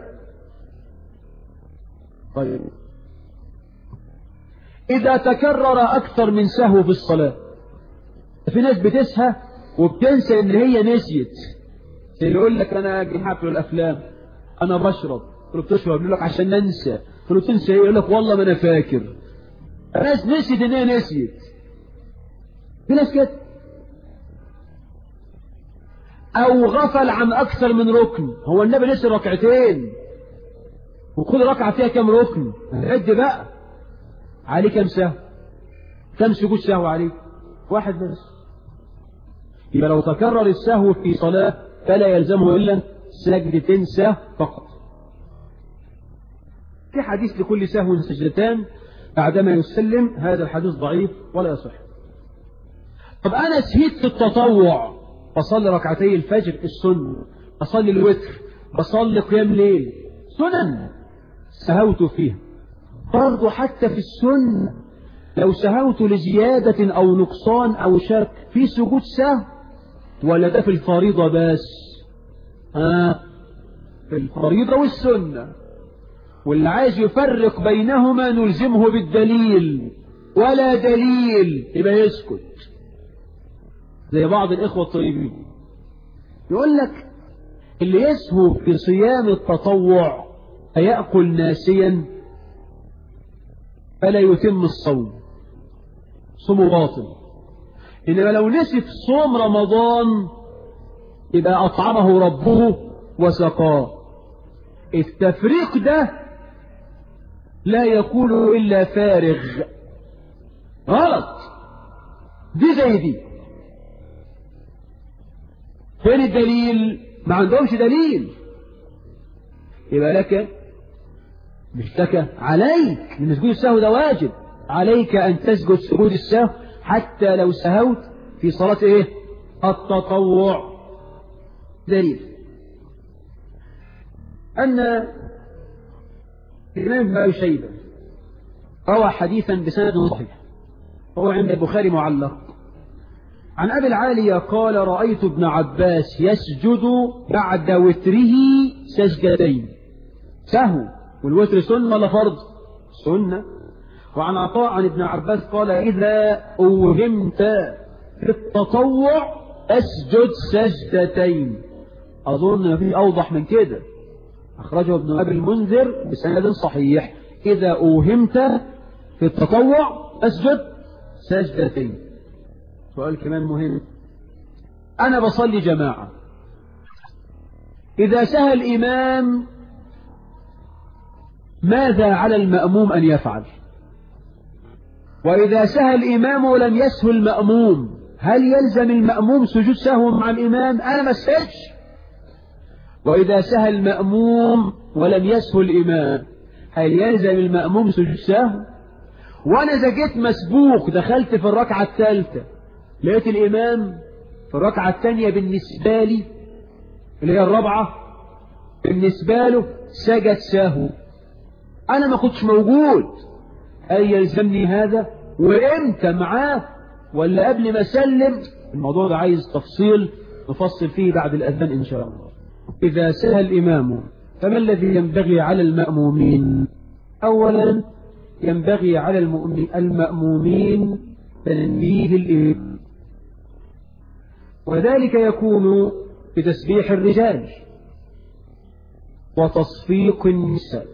طيب إذا تكرر أكثر من سهو في الصلاة في ناس بتسهى وبتنسى إن هي نسيت اللي يقول لك أنا أجي حفل الأفلام أنا بشرب قلت له بتشرب يقول لك عشان ننسى قلت له تنسى إيه يقول لك والله ما أنا فاكر ناس نسيت إن هي نسيت في ناس كده أو غفل عن أكثر من ركن هو النبي نسي ركعتين وكل ركعة فيها كم ركن عد بقى عليه كم سهو كم سجود سهو عليه واحد بس يبقى لو تكرر السهو في صلاة فلا يلزمه إلا سجدتين سهو فقط في حديث لكل سهو سجدتان بعدما يسلم هذا الحديث ضعيف ولا يصح طب أنا سهيت في التطوع بصلي ركعتي الفجر السنة بصلي الوتر بصلي قيام ليل سنن سهوت فيها برضه حتى في السنة لو سهوت لزيادة أو نقصان أو شرك في سجود سهو ولا ده في الفريضة بس آه في الفريضة والسنة واللي عايز يفرق بينهما نلزمه بالدليل ولا دليل يبقى يسكت زي بعض الإخوة الطيبين يقول لك اللي يسهو في صيام التطوع فيأكل ناسيا فلا يتم الصوم صوم باطل إنما لو نسي في صوم رمضان يبقى أطعمه ربه وسقاه التفريق ده لا يكون إلا فارغ غلط دي زي دي فين الدليل ما عندهمش دليل يبقى لك مش لك عليك لأن سجود السهو ده واجب عليك أن تسجد سجود السهو حتى لو سهوت في صلاة إيه التطوع دليل أن الإمام ابن أبي شيبة روى حديثا بسند صحيح هو عند البخاري معلق عن أبي العالية قال رأيت ابن عباس يسجد بعد وتره سجدتين سهو والوتر سنة ولا فرض سنة وعن عطاء عن ابن عباس قال إذا أوهمت في التطوع أسجد سجدتين أظن ما في أوضح من كده أخرجه ابن أبي المنذر بسند صحيح إذا أوهمت في التطوع أسجد سجدتين سؤال كمان مهم أنا بصلي جماعة إذا سهى الإمام ماذا على المأموم أن يفعل وإذا سهى الإمام ولم يسهو المأموم هل يلزم المأموم سجود سهو مع الإمام أنا ما سهلش وإذا سهى المأموم ولم يسهو الإمام هل يلزم المأموم سجود سهو وأنا إذا جيت مسبوق دخلت في الركعة الثالثة لقيت الإمام في الركعة الثانية بالنسبة لي اللي هي الرابعة بالنسبة له سجد سهو أنا ما كنتش موجود هل يلزمني هذا وإمتى معاه ولا قبل ما أسلم الموضوع ده عايز تفصيل نفصل فيه بعد الأذان إن شاء الله إذا سهى الإمام فما الذي ينبغي على المأمومين أولا ينبغي على المأمومين تنبيه الإمام وذلك يكون بتسبيح الرجال وتصفيق النساء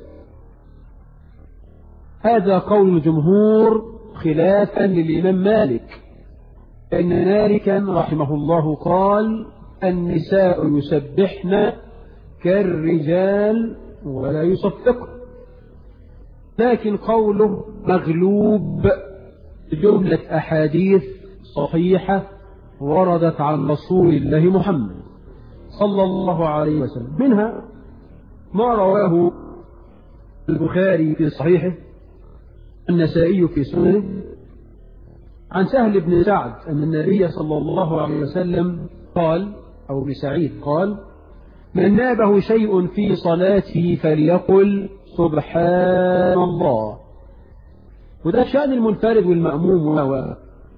هذا قول الجمهور خلافا للإمام مالك فإن مالكا رحمه الله قال النساء يسبحن كالرجال ولا يصفقن لكن قوله مغلوب جملة أحاديث صحيحة وردت عن رسول الله محمد صلى الله عليه وسلم منها ما رواه البخاري في صحيحه النسائي في سننه عن سهل بن سعد أن النبي صلى الله عليه وسلم قال أو بسعيد قال من نابه شيء في صلاته فليقل سبحان الله وده شأن المنفرد والمأموم و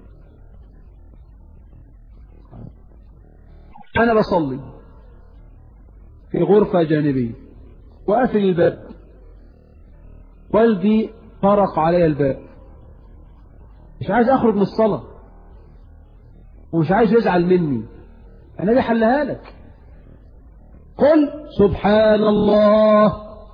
أنا بصلي في غرفة جانبية وأقفل الباب والدي طرق علي الباب مش عايز أخرج من الصلاة ومش عايز يزعل مني أنا دي حلها لك قل سبحان الله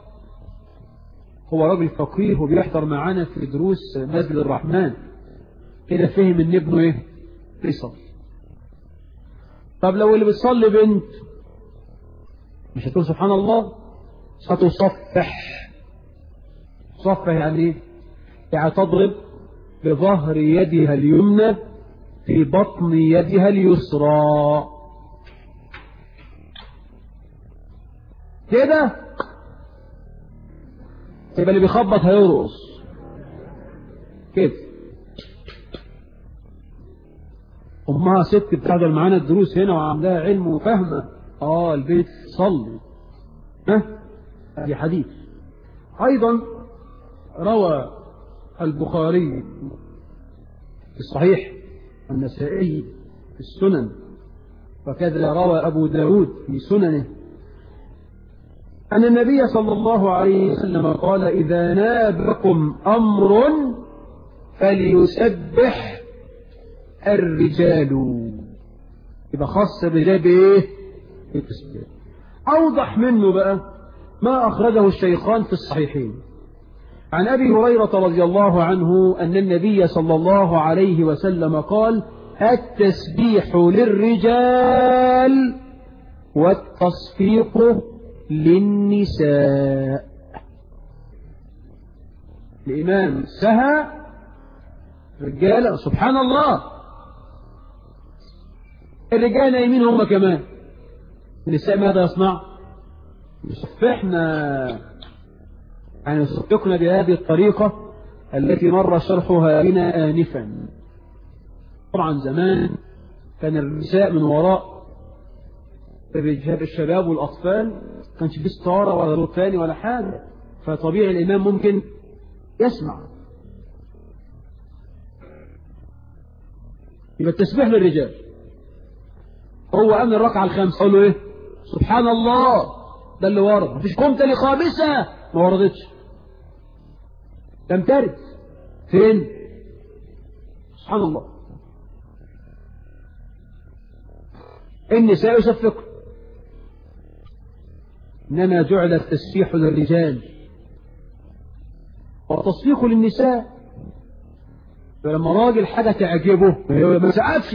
هو راجل فقيه وبيحضر معانا في دروس مسجد الرحمن كده فهم ان ابنه ايه بيصلي طب لو اللي بتصلي بنت مش هتقول سبحان الله هتصفح صفح يعني ايه يعني تضرب بظهر يدها اليمنى في بطن يدها اليسرى كده يبقى اللي بيخبط هيرقص كده امها ست بتحضر معانا الدروس هنا وعندها علم وفهمه اه البيت صلي ها هذه حديث ايضا روى البخاري في الصحيح النسائي في السنن وكذا روى أبو داود في سننه أن النبي صلى الله عليه وسلم قال إذا نابكم أمر فليسبح الرجال يبقى خاص الرجال بإيه؟ بالتسبيح أوضح منه بقى ما أخرجه الشيخان في الصحيحين عن أبي هريرة رضي الله عنه أن النبي صلى الله عليه وسلم قال التسبيح للرجال والتصفيق للنساء الإمام سهى رجالة سبحان الله الرجال نايمين هم كمان النساء ماذا يصنع يصفحنا يعني يصفقنا بهذه الطريقة التي مر شرحها بنا آنفا طبعا زمان كان النساء من وراء الشباب والأطفال كانش في ستارة ولا دور ثاني ولا حاجة فطبيعي الإمام ممكن يسمع يبقى التسبيح للرجال هو أمن الركعة الخامسة قال له إيه سبحان الله ده اللي ورد مفيش قمت لخامسة ما وردتش لم ترد فين سبحان الله النساء يصفقن إنما جعل التسبيح للرجال والتصفيق للنساء فلما راجل حاجة تعجبه ما سقفش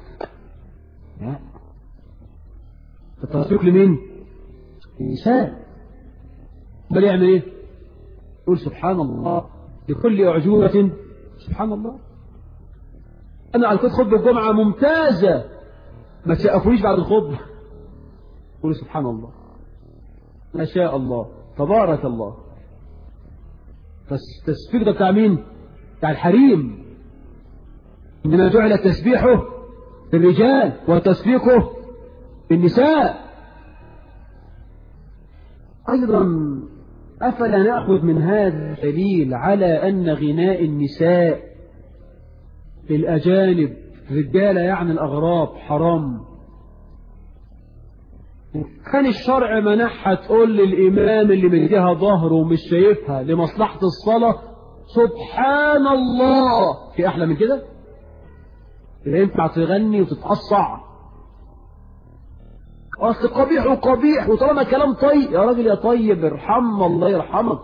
التصفيق لمين؟ النساء بل يعمل ايه؟ يقول سبحان الله لكل أعجوبة سبحان الله أنا على كنت خطبة الجمعة ممتازة ما تسقفونيش بعد الخطبة قولوا سبحان الله ما شاء الله تبارك الله التسبيح ده بتاع مين؟ بتاع الحريم إنما جعل تسبيحه للرجال وتسبيحه للنساء أيضا أفلا نأخذ من هذا الدليل على أن غناء النساء للأجانب رجالة يعني الأغراب حرام كان الشرع منحها تقول للإمام اللي مديها ظهره ومش شايفها لمصلحة الصلاة سبحان الله في أحلى من كده ينفع تغني وتتقصع أصل قبيح وقبيح وطالما كلام طيب يا راجل يا طيب ارحمنا الله يرحمك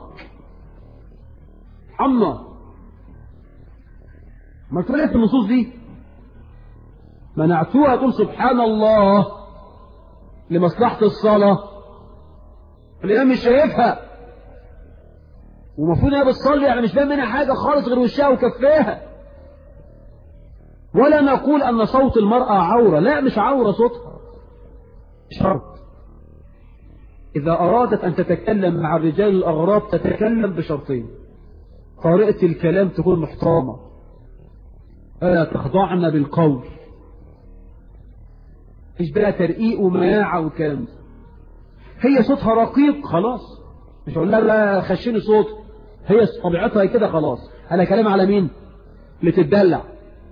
ارحمنا ما تقول في النصوص دي منعتوها تقول سبحان الله لمصلحة الصلاة الإمام مش شايفها ومفروض هي بتصلي يعني مش فاهم منها حاجة خالص غير وشها وكفاها ولا نقول أن صوت المرأة عورة لا مش عورة صوتها شرط إذا أرادت أن تتكلم مع الرجال الأغراب تتكلم بشرطين طريقة الكلام تكون محترمة فلا تخضعن بالقول مش بقى ترقيق ومناعة والكلام ده هي صوتها رقيق خلاص مش هقول لها لا خشيني صوت هي طبيعتها كده خلاص انا كلام على مين اللي تتدلع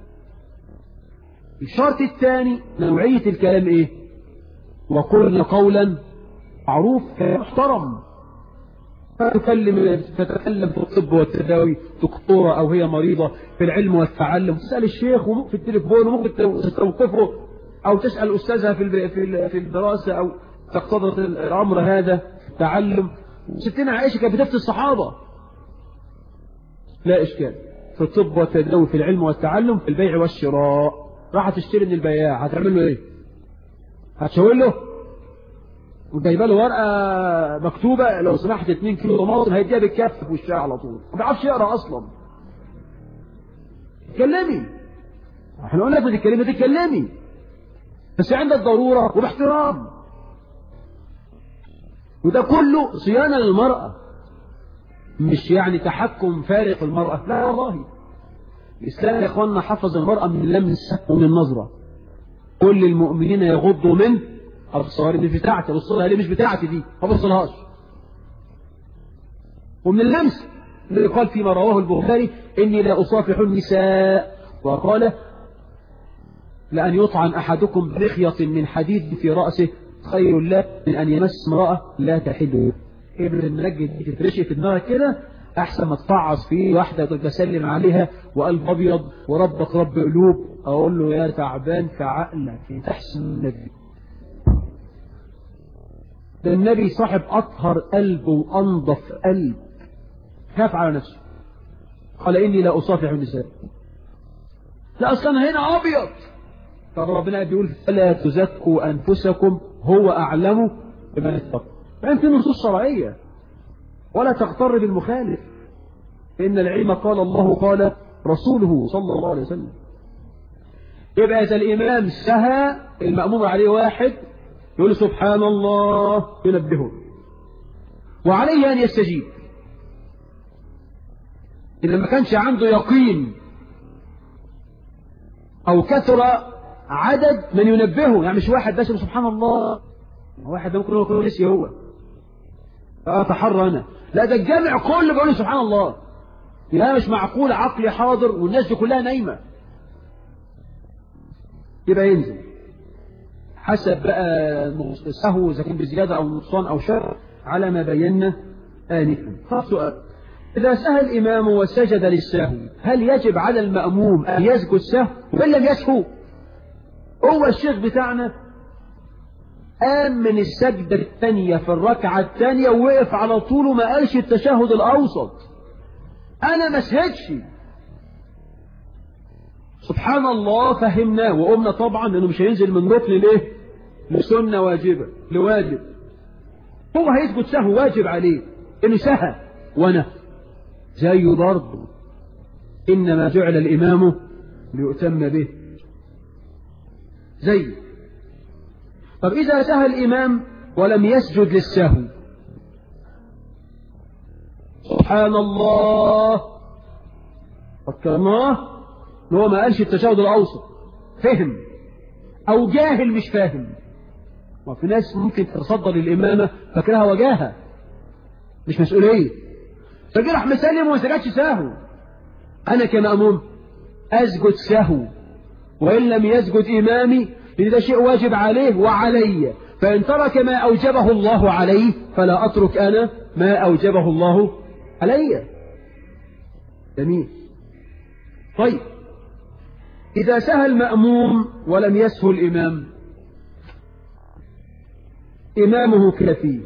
الشرط الثاني نوعية الكلام ايه وقلنا قولا معروف محترم تتكلم تتكلم في الطب والتداوي دكتورة أو هي مريضة في العلم والتعلم تسأل الشيخ وممكن في التليفون وممكن تستوقفه أو تسأل أستاذها في في الدراسة أو تقتضي الأمر هذا تعلم ستنا عائشة كانت بتفتي الصحابة لا إشكال في الطب والتداوي في العلم والتعلم في البيع والشراء راح تشتري من البياع هتعمل له إيه هتشاور له وجايبه له ورقه مكتوبه لو سمحت 2 كيلو طماطم هيديها بالكف في وشها على طول ما بيعرفش يقرا اصلا اتكلمي احنا قلنا لك تتكلمي تتكلمي بس عند الضروره وباحترام وده كله صيانه للمراه مش يعني تحكم فارق المراه لا والله الاسلام يا اخواننا حفظ المراه من اللمس ومن النظره كل المؤمنين يغضوا منه أبصار دي بتاعتي أبصرها ليه مش بتاعتي دي ما أبصرهاش ومن اللمس اللي قال فيما رواه البخاري إني لا أصافح النساء وقال لأن يطعن أحدكم بلخية من حديد في رأسه خير له من أن يمس امرأة لا تحله ابن المنجد دي تفرشي في دماغك كده أحسن ما تفعص فيه واحدة بسلم عليها وقلب أبيض وربك رب قلوب أقول له يا تعبان في عقلك تحسن النبي ده النبي صاحب أطهر قلب وأنظف قلب خاف على نفسه قال إني لا أصافح النساء لا أصلا هنا أبيض طب ربنا بيقول فلا تزكوا أنفسكم هو أعلم بمن اتقى فأنت نصوص شرعية ولا تغتر بالمخالف إن العلم قال الله قال رسوله صلى الله عليه وسلم يبقى إذا الإمام سهى المأمور عليه واحد يقول سبحان الله ينبهه وعليه أن يستجيب إذا ما كانش عنده يقين أو كثر عدد من ينبهه يعني مش واحد بس سبحان الله واحد ده ممكن يكون نسي هو أتحرى أنا لا ده الجامع كله بيقول سبحان الله لا مش معقول عقلي حاضر والناس دي كلها نايمة يبقى ينزل حسب بقى السهو إذا كان بزيادة أو نقصان أو شر على ما بينا آنفا طب سؤال إذا سهى الإمام وسجد للسهو هل يجب على المأموم أن يسجد سهو وإن لم يسهو هو الشيخ بتاعنا قام من السجدة الثانية في الركعة الثانية ووقف على طول وما قالش التشهد الأوسط أنا ما سهدش سبحان الله فهمناه وقمنا طبعا انه مش هينزل من ركن ليه لسنة واجبة لواجب هو هيثبت سهو واجب عليه انه سهى وانا زيه برضه انما جعل الامام ليؤتم به زي طب اذا سهى الامام ولم يسجد للسهو سبحان الله فكرناه ان هو ما قالش التشهد الاوسط فهم او جاهل مش فاهم وفي ناس ممكن تتصدر للامامه فاكرها وجاهه مش مسؤوليه فجي راح مسلم وما سجدش سهو انا كماموم اسجد سهو وان لم يسجد امامي لان ده شيء واجب عليه وعلي فان ترك ما اوجبه الله عليه فلا اترك انا ما اوجبه الله علي جميل طيب إذا سهى المأموم ولم يسهو الإمام إمامه كافي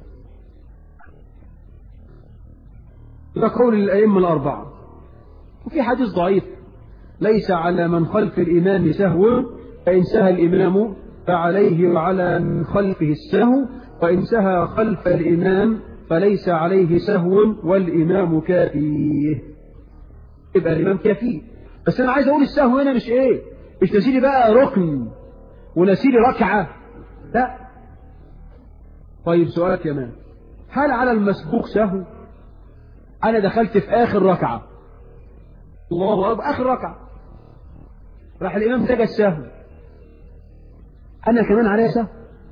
ده قول الأئمة الأربعة وفي حديث ضعيف ليس على من خلف الإمام سهو فإن سهى الإمام فعليه وعلى من خلفه السهو وإن سهى خلف الإمام فليس عليه سهو والإمام كافيه يبقى الإمام كافيه بس أنا عايز أقول السهو هنا مش إيه مش نسيلي بقى ركن ونسيلي ركعة لا طيب سؤال كمان هل على المسبوق سهو أنا دخلت في آخر ركعة الله أكبر آخر ركعة راح الإمام سجد سهو أنا كمان عليا سهو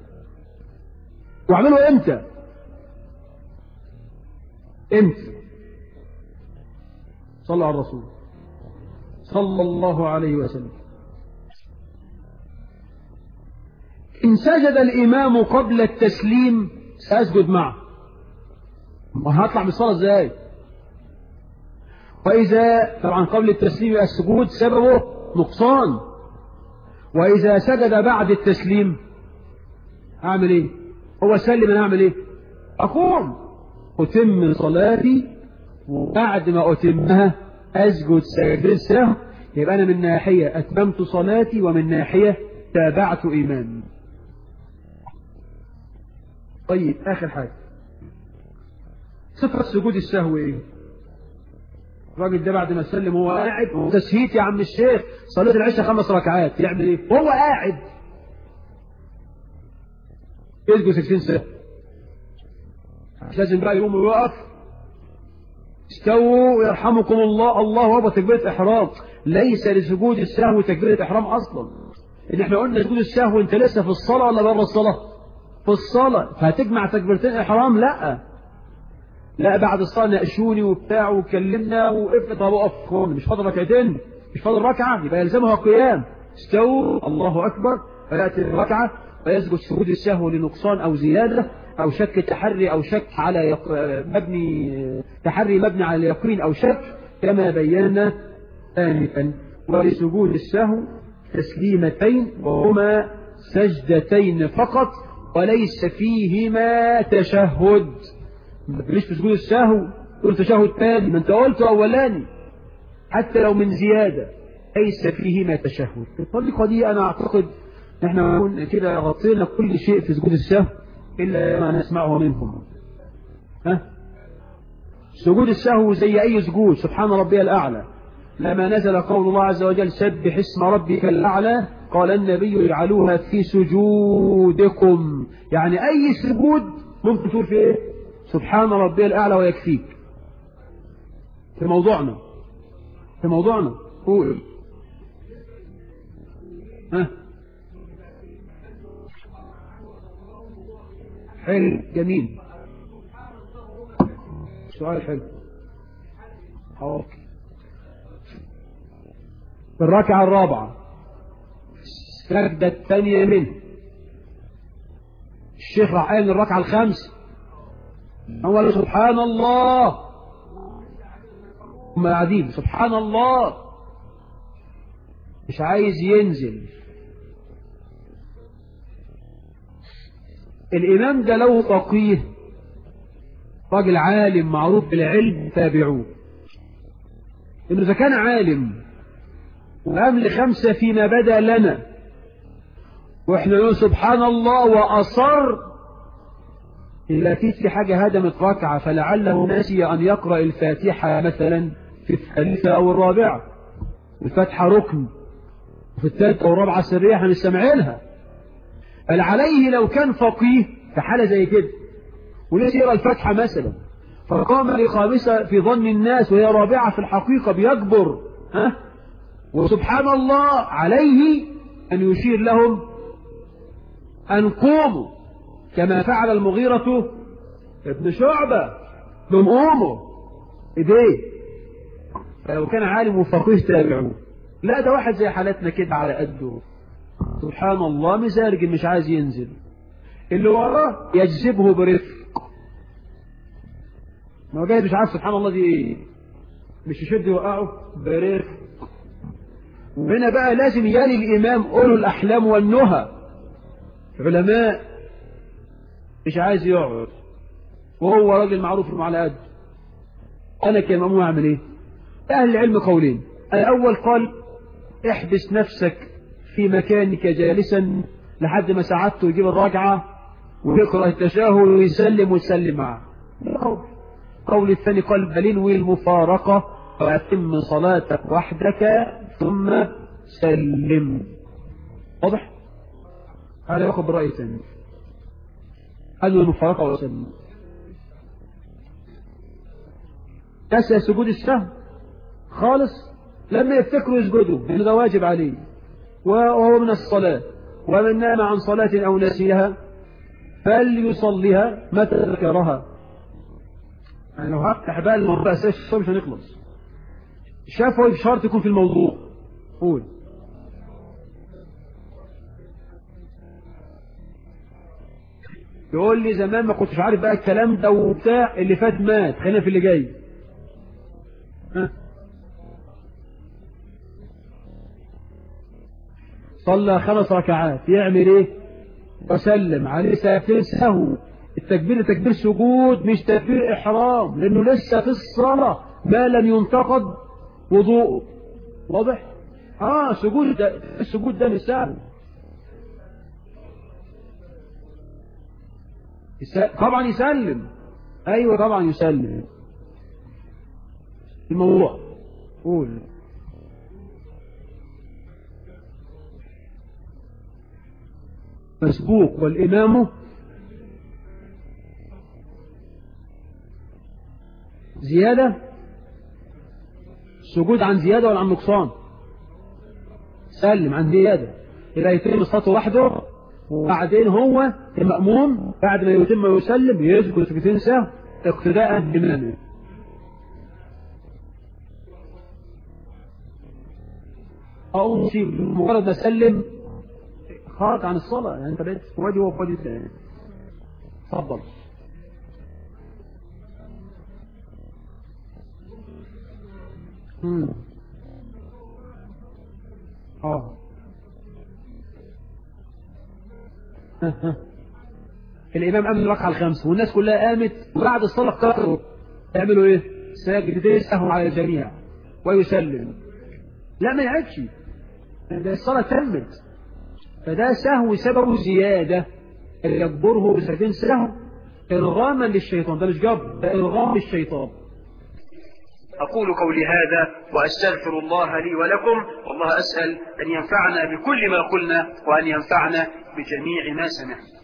وأعمله إمتى إمتى صلى على الرسول صلى الله عليه وسلم إن سجد الإمام قبل التسليم سأسجد معه ما هطلع من الصلاة ازاي وإذا طبعا قبل التسليم السجود سببه نقصان وإذا سجد بعد التسليم أعمل إيه هو سلم أنا أعمل إيه أقوم أتم صلاتي وبعد ما أتمها أسجد سجد السهو يبقى أنا من ناحية أتممت صلاتي ومن ناحية تابعت إيماني طيب آخر حاجة صفة سجود السهو إيه الراجل ده بعد ما سلم هو قاعد وتسهيت يا عم الشيخ صليت العشاء خمس ركعات يعمل ايه وهو قاعد يسجد سكتين سهو مش لازم بقى يقوم ويقف استووا يرحمكم الله الله أكبر تكبيرة إحرام ليس لسجود السهو تكبيرة إحرام أصلا إن إحنا قلنا سجود السهو أنت لسه في الصلاة ولا بره الصلاة في الصلاة فهتجمع تكبيرتين إحرام لا لا بعد الصلاة ناقشوني وبتاع وكلمنا وقفنا طب اقف مش فاضل ركعتين مش فاضل ركعة يبقى يلزمها قيام استووا الله أكبر فيأتي الركعة فيسجد سجود السهو لنقصان أو زيادة أو شك تحري أو شك على يق... مبني تحري مبني على اليقين أو شك كما بينا آنفا ولسجود السهو تسليمتين وهما سجدتين فقط وليس فيهما تشهد ما تقوليش في سجود السهو تقول تشهد تاني ما انت قلته أولاني حتى لو من زيادة ليس فيهما تشهد الطريقة دي أنا أعتقد احنا كده غطينا كل شيء في سجود السهو إلا ما نسمعه منكم ها سجود السهو زي أي سجود سبحان ربي الأعلى لما نزل قول الله عز وجل سبح اسم ربك الأعلى قال النبي اجعلوها في سجودكم يعني أي سجود ممكن تقول في إيه سبحان ربي الأعلى ويكفيك في موضوعنا في موضوعنا قول ها حلو جميل سؤال حلو اوكي في الركعة الرابعة السجدة الثانية منه الشيخ راح قال الركعة الخامسة أول سبحان الله هم قاعدين سبحان الله مش عايز ينزل الإمام ده لو فقيه راجل عالم معروف بالعلم تابعوه إنه إذا كان عالم وقام لخمسة فيما بدا لنا وإحنا نقول سبحان الله وأصر إلا في حاجة هدمت ركعة فلعله ناسي أن يقرأ الفاتحة مثلا في الثالثة أو الرابعة الفاتحة ركن وفي الثالثة أو الرابعة سرية احنا مش سامعينها بل عليه لو كان فقيه في حالة زي كده ولسه يقرأ الفاتحة مثلا فقام لخامسة في ظن الناس وهي رابعة في الحقيقة بيكبر ها وسبحان الله عليه أن يشير لهم أن قوموا كما فعل المغيرة ابن شعبة بن قوموا إيديه فلو كان عالم وفقيه تابعوه لا ده واحد زي حالتنا كده على قده سبحان الله مزارج مش عايز ينزل اللي وراه يجذبه برفق ما هو جاي مش عارف سبحان الله دي ايه مش يشد يوقعه برفق وهنا بقى لازم يلي الإمام أولو الأحلام والنهى علماء مش عايز يقعد وهو راجل معروف على قد أنا كإمام أعمل إيه أهل العلم قولين الأول قال احبس نفسك في مكانك جالسا لحد ما ساعدته يجيب الراجعة ويقرأ التشاهد ويسلم ويسلم معه قول الثاني قال بل انوي المفارقة وأتم صلاتك وحدك ثم سلم واضح هذا ياخذ برأي الثاني انوي المفارقة وسلم نسى سجود السهو خالص لما يفتكروا يسجدوا لأنه ده واجب عليه وهو من الصلاة ومن نام عن صلاة أو نسيها فليصليها متى ذكرها يعني لو هفتح بقى الموضوع أساس الصلاة مش هنخلص شافوا بشرط يكون في الموضوع قول يقول لي زمان ما كنتش عارف بقى الكلام ده وبتاع اللي فات مات خلينا في اللي جاي ها صلى خمس ركعات يعمل ايه وسلم عليه سيفتين سهو التكبير تكبير سجود مش تكبير احرام لانه لسه في الصلاة ما لم ينتقد وضوءه واضح اه سجود ده السجود ده مش سهو طبعا يسلم ايوه طبعا يسلم الموضوع قول مسبوق والإمام زيادة سجود عن زيادة ولا عن نقصان سلم عن زيادة إذا يتم الصلاة وحده وبعدين هو المأموم بعد ما يتم ويسلم يسجد سجدتين سهو اقتداء بإمامه أو شيء مجرد ما سلم خارج عن الصلاة يعني أنت بقيت في وادي وهو في وادي ثاني تفضل امم اه الإمام قام الركعة الخامس والناس كلها قامت وبعد الصلاة افتكروا يعملوا إيه؟ ساجدتين سهوا على الجميع ويسلم لا ما يعدش ده الصلاة تمت فده سهو سببه زيادة يجبره بسجدين سهو إرغاما للشيطان ده مش جبر ده إرغام للشيطان أقول قولي هذا وأستغفر الله لي ولكم والله أسأل أن ينفعنا بكل ما قلنا وأن ينفعنا بجميع ما سمعنا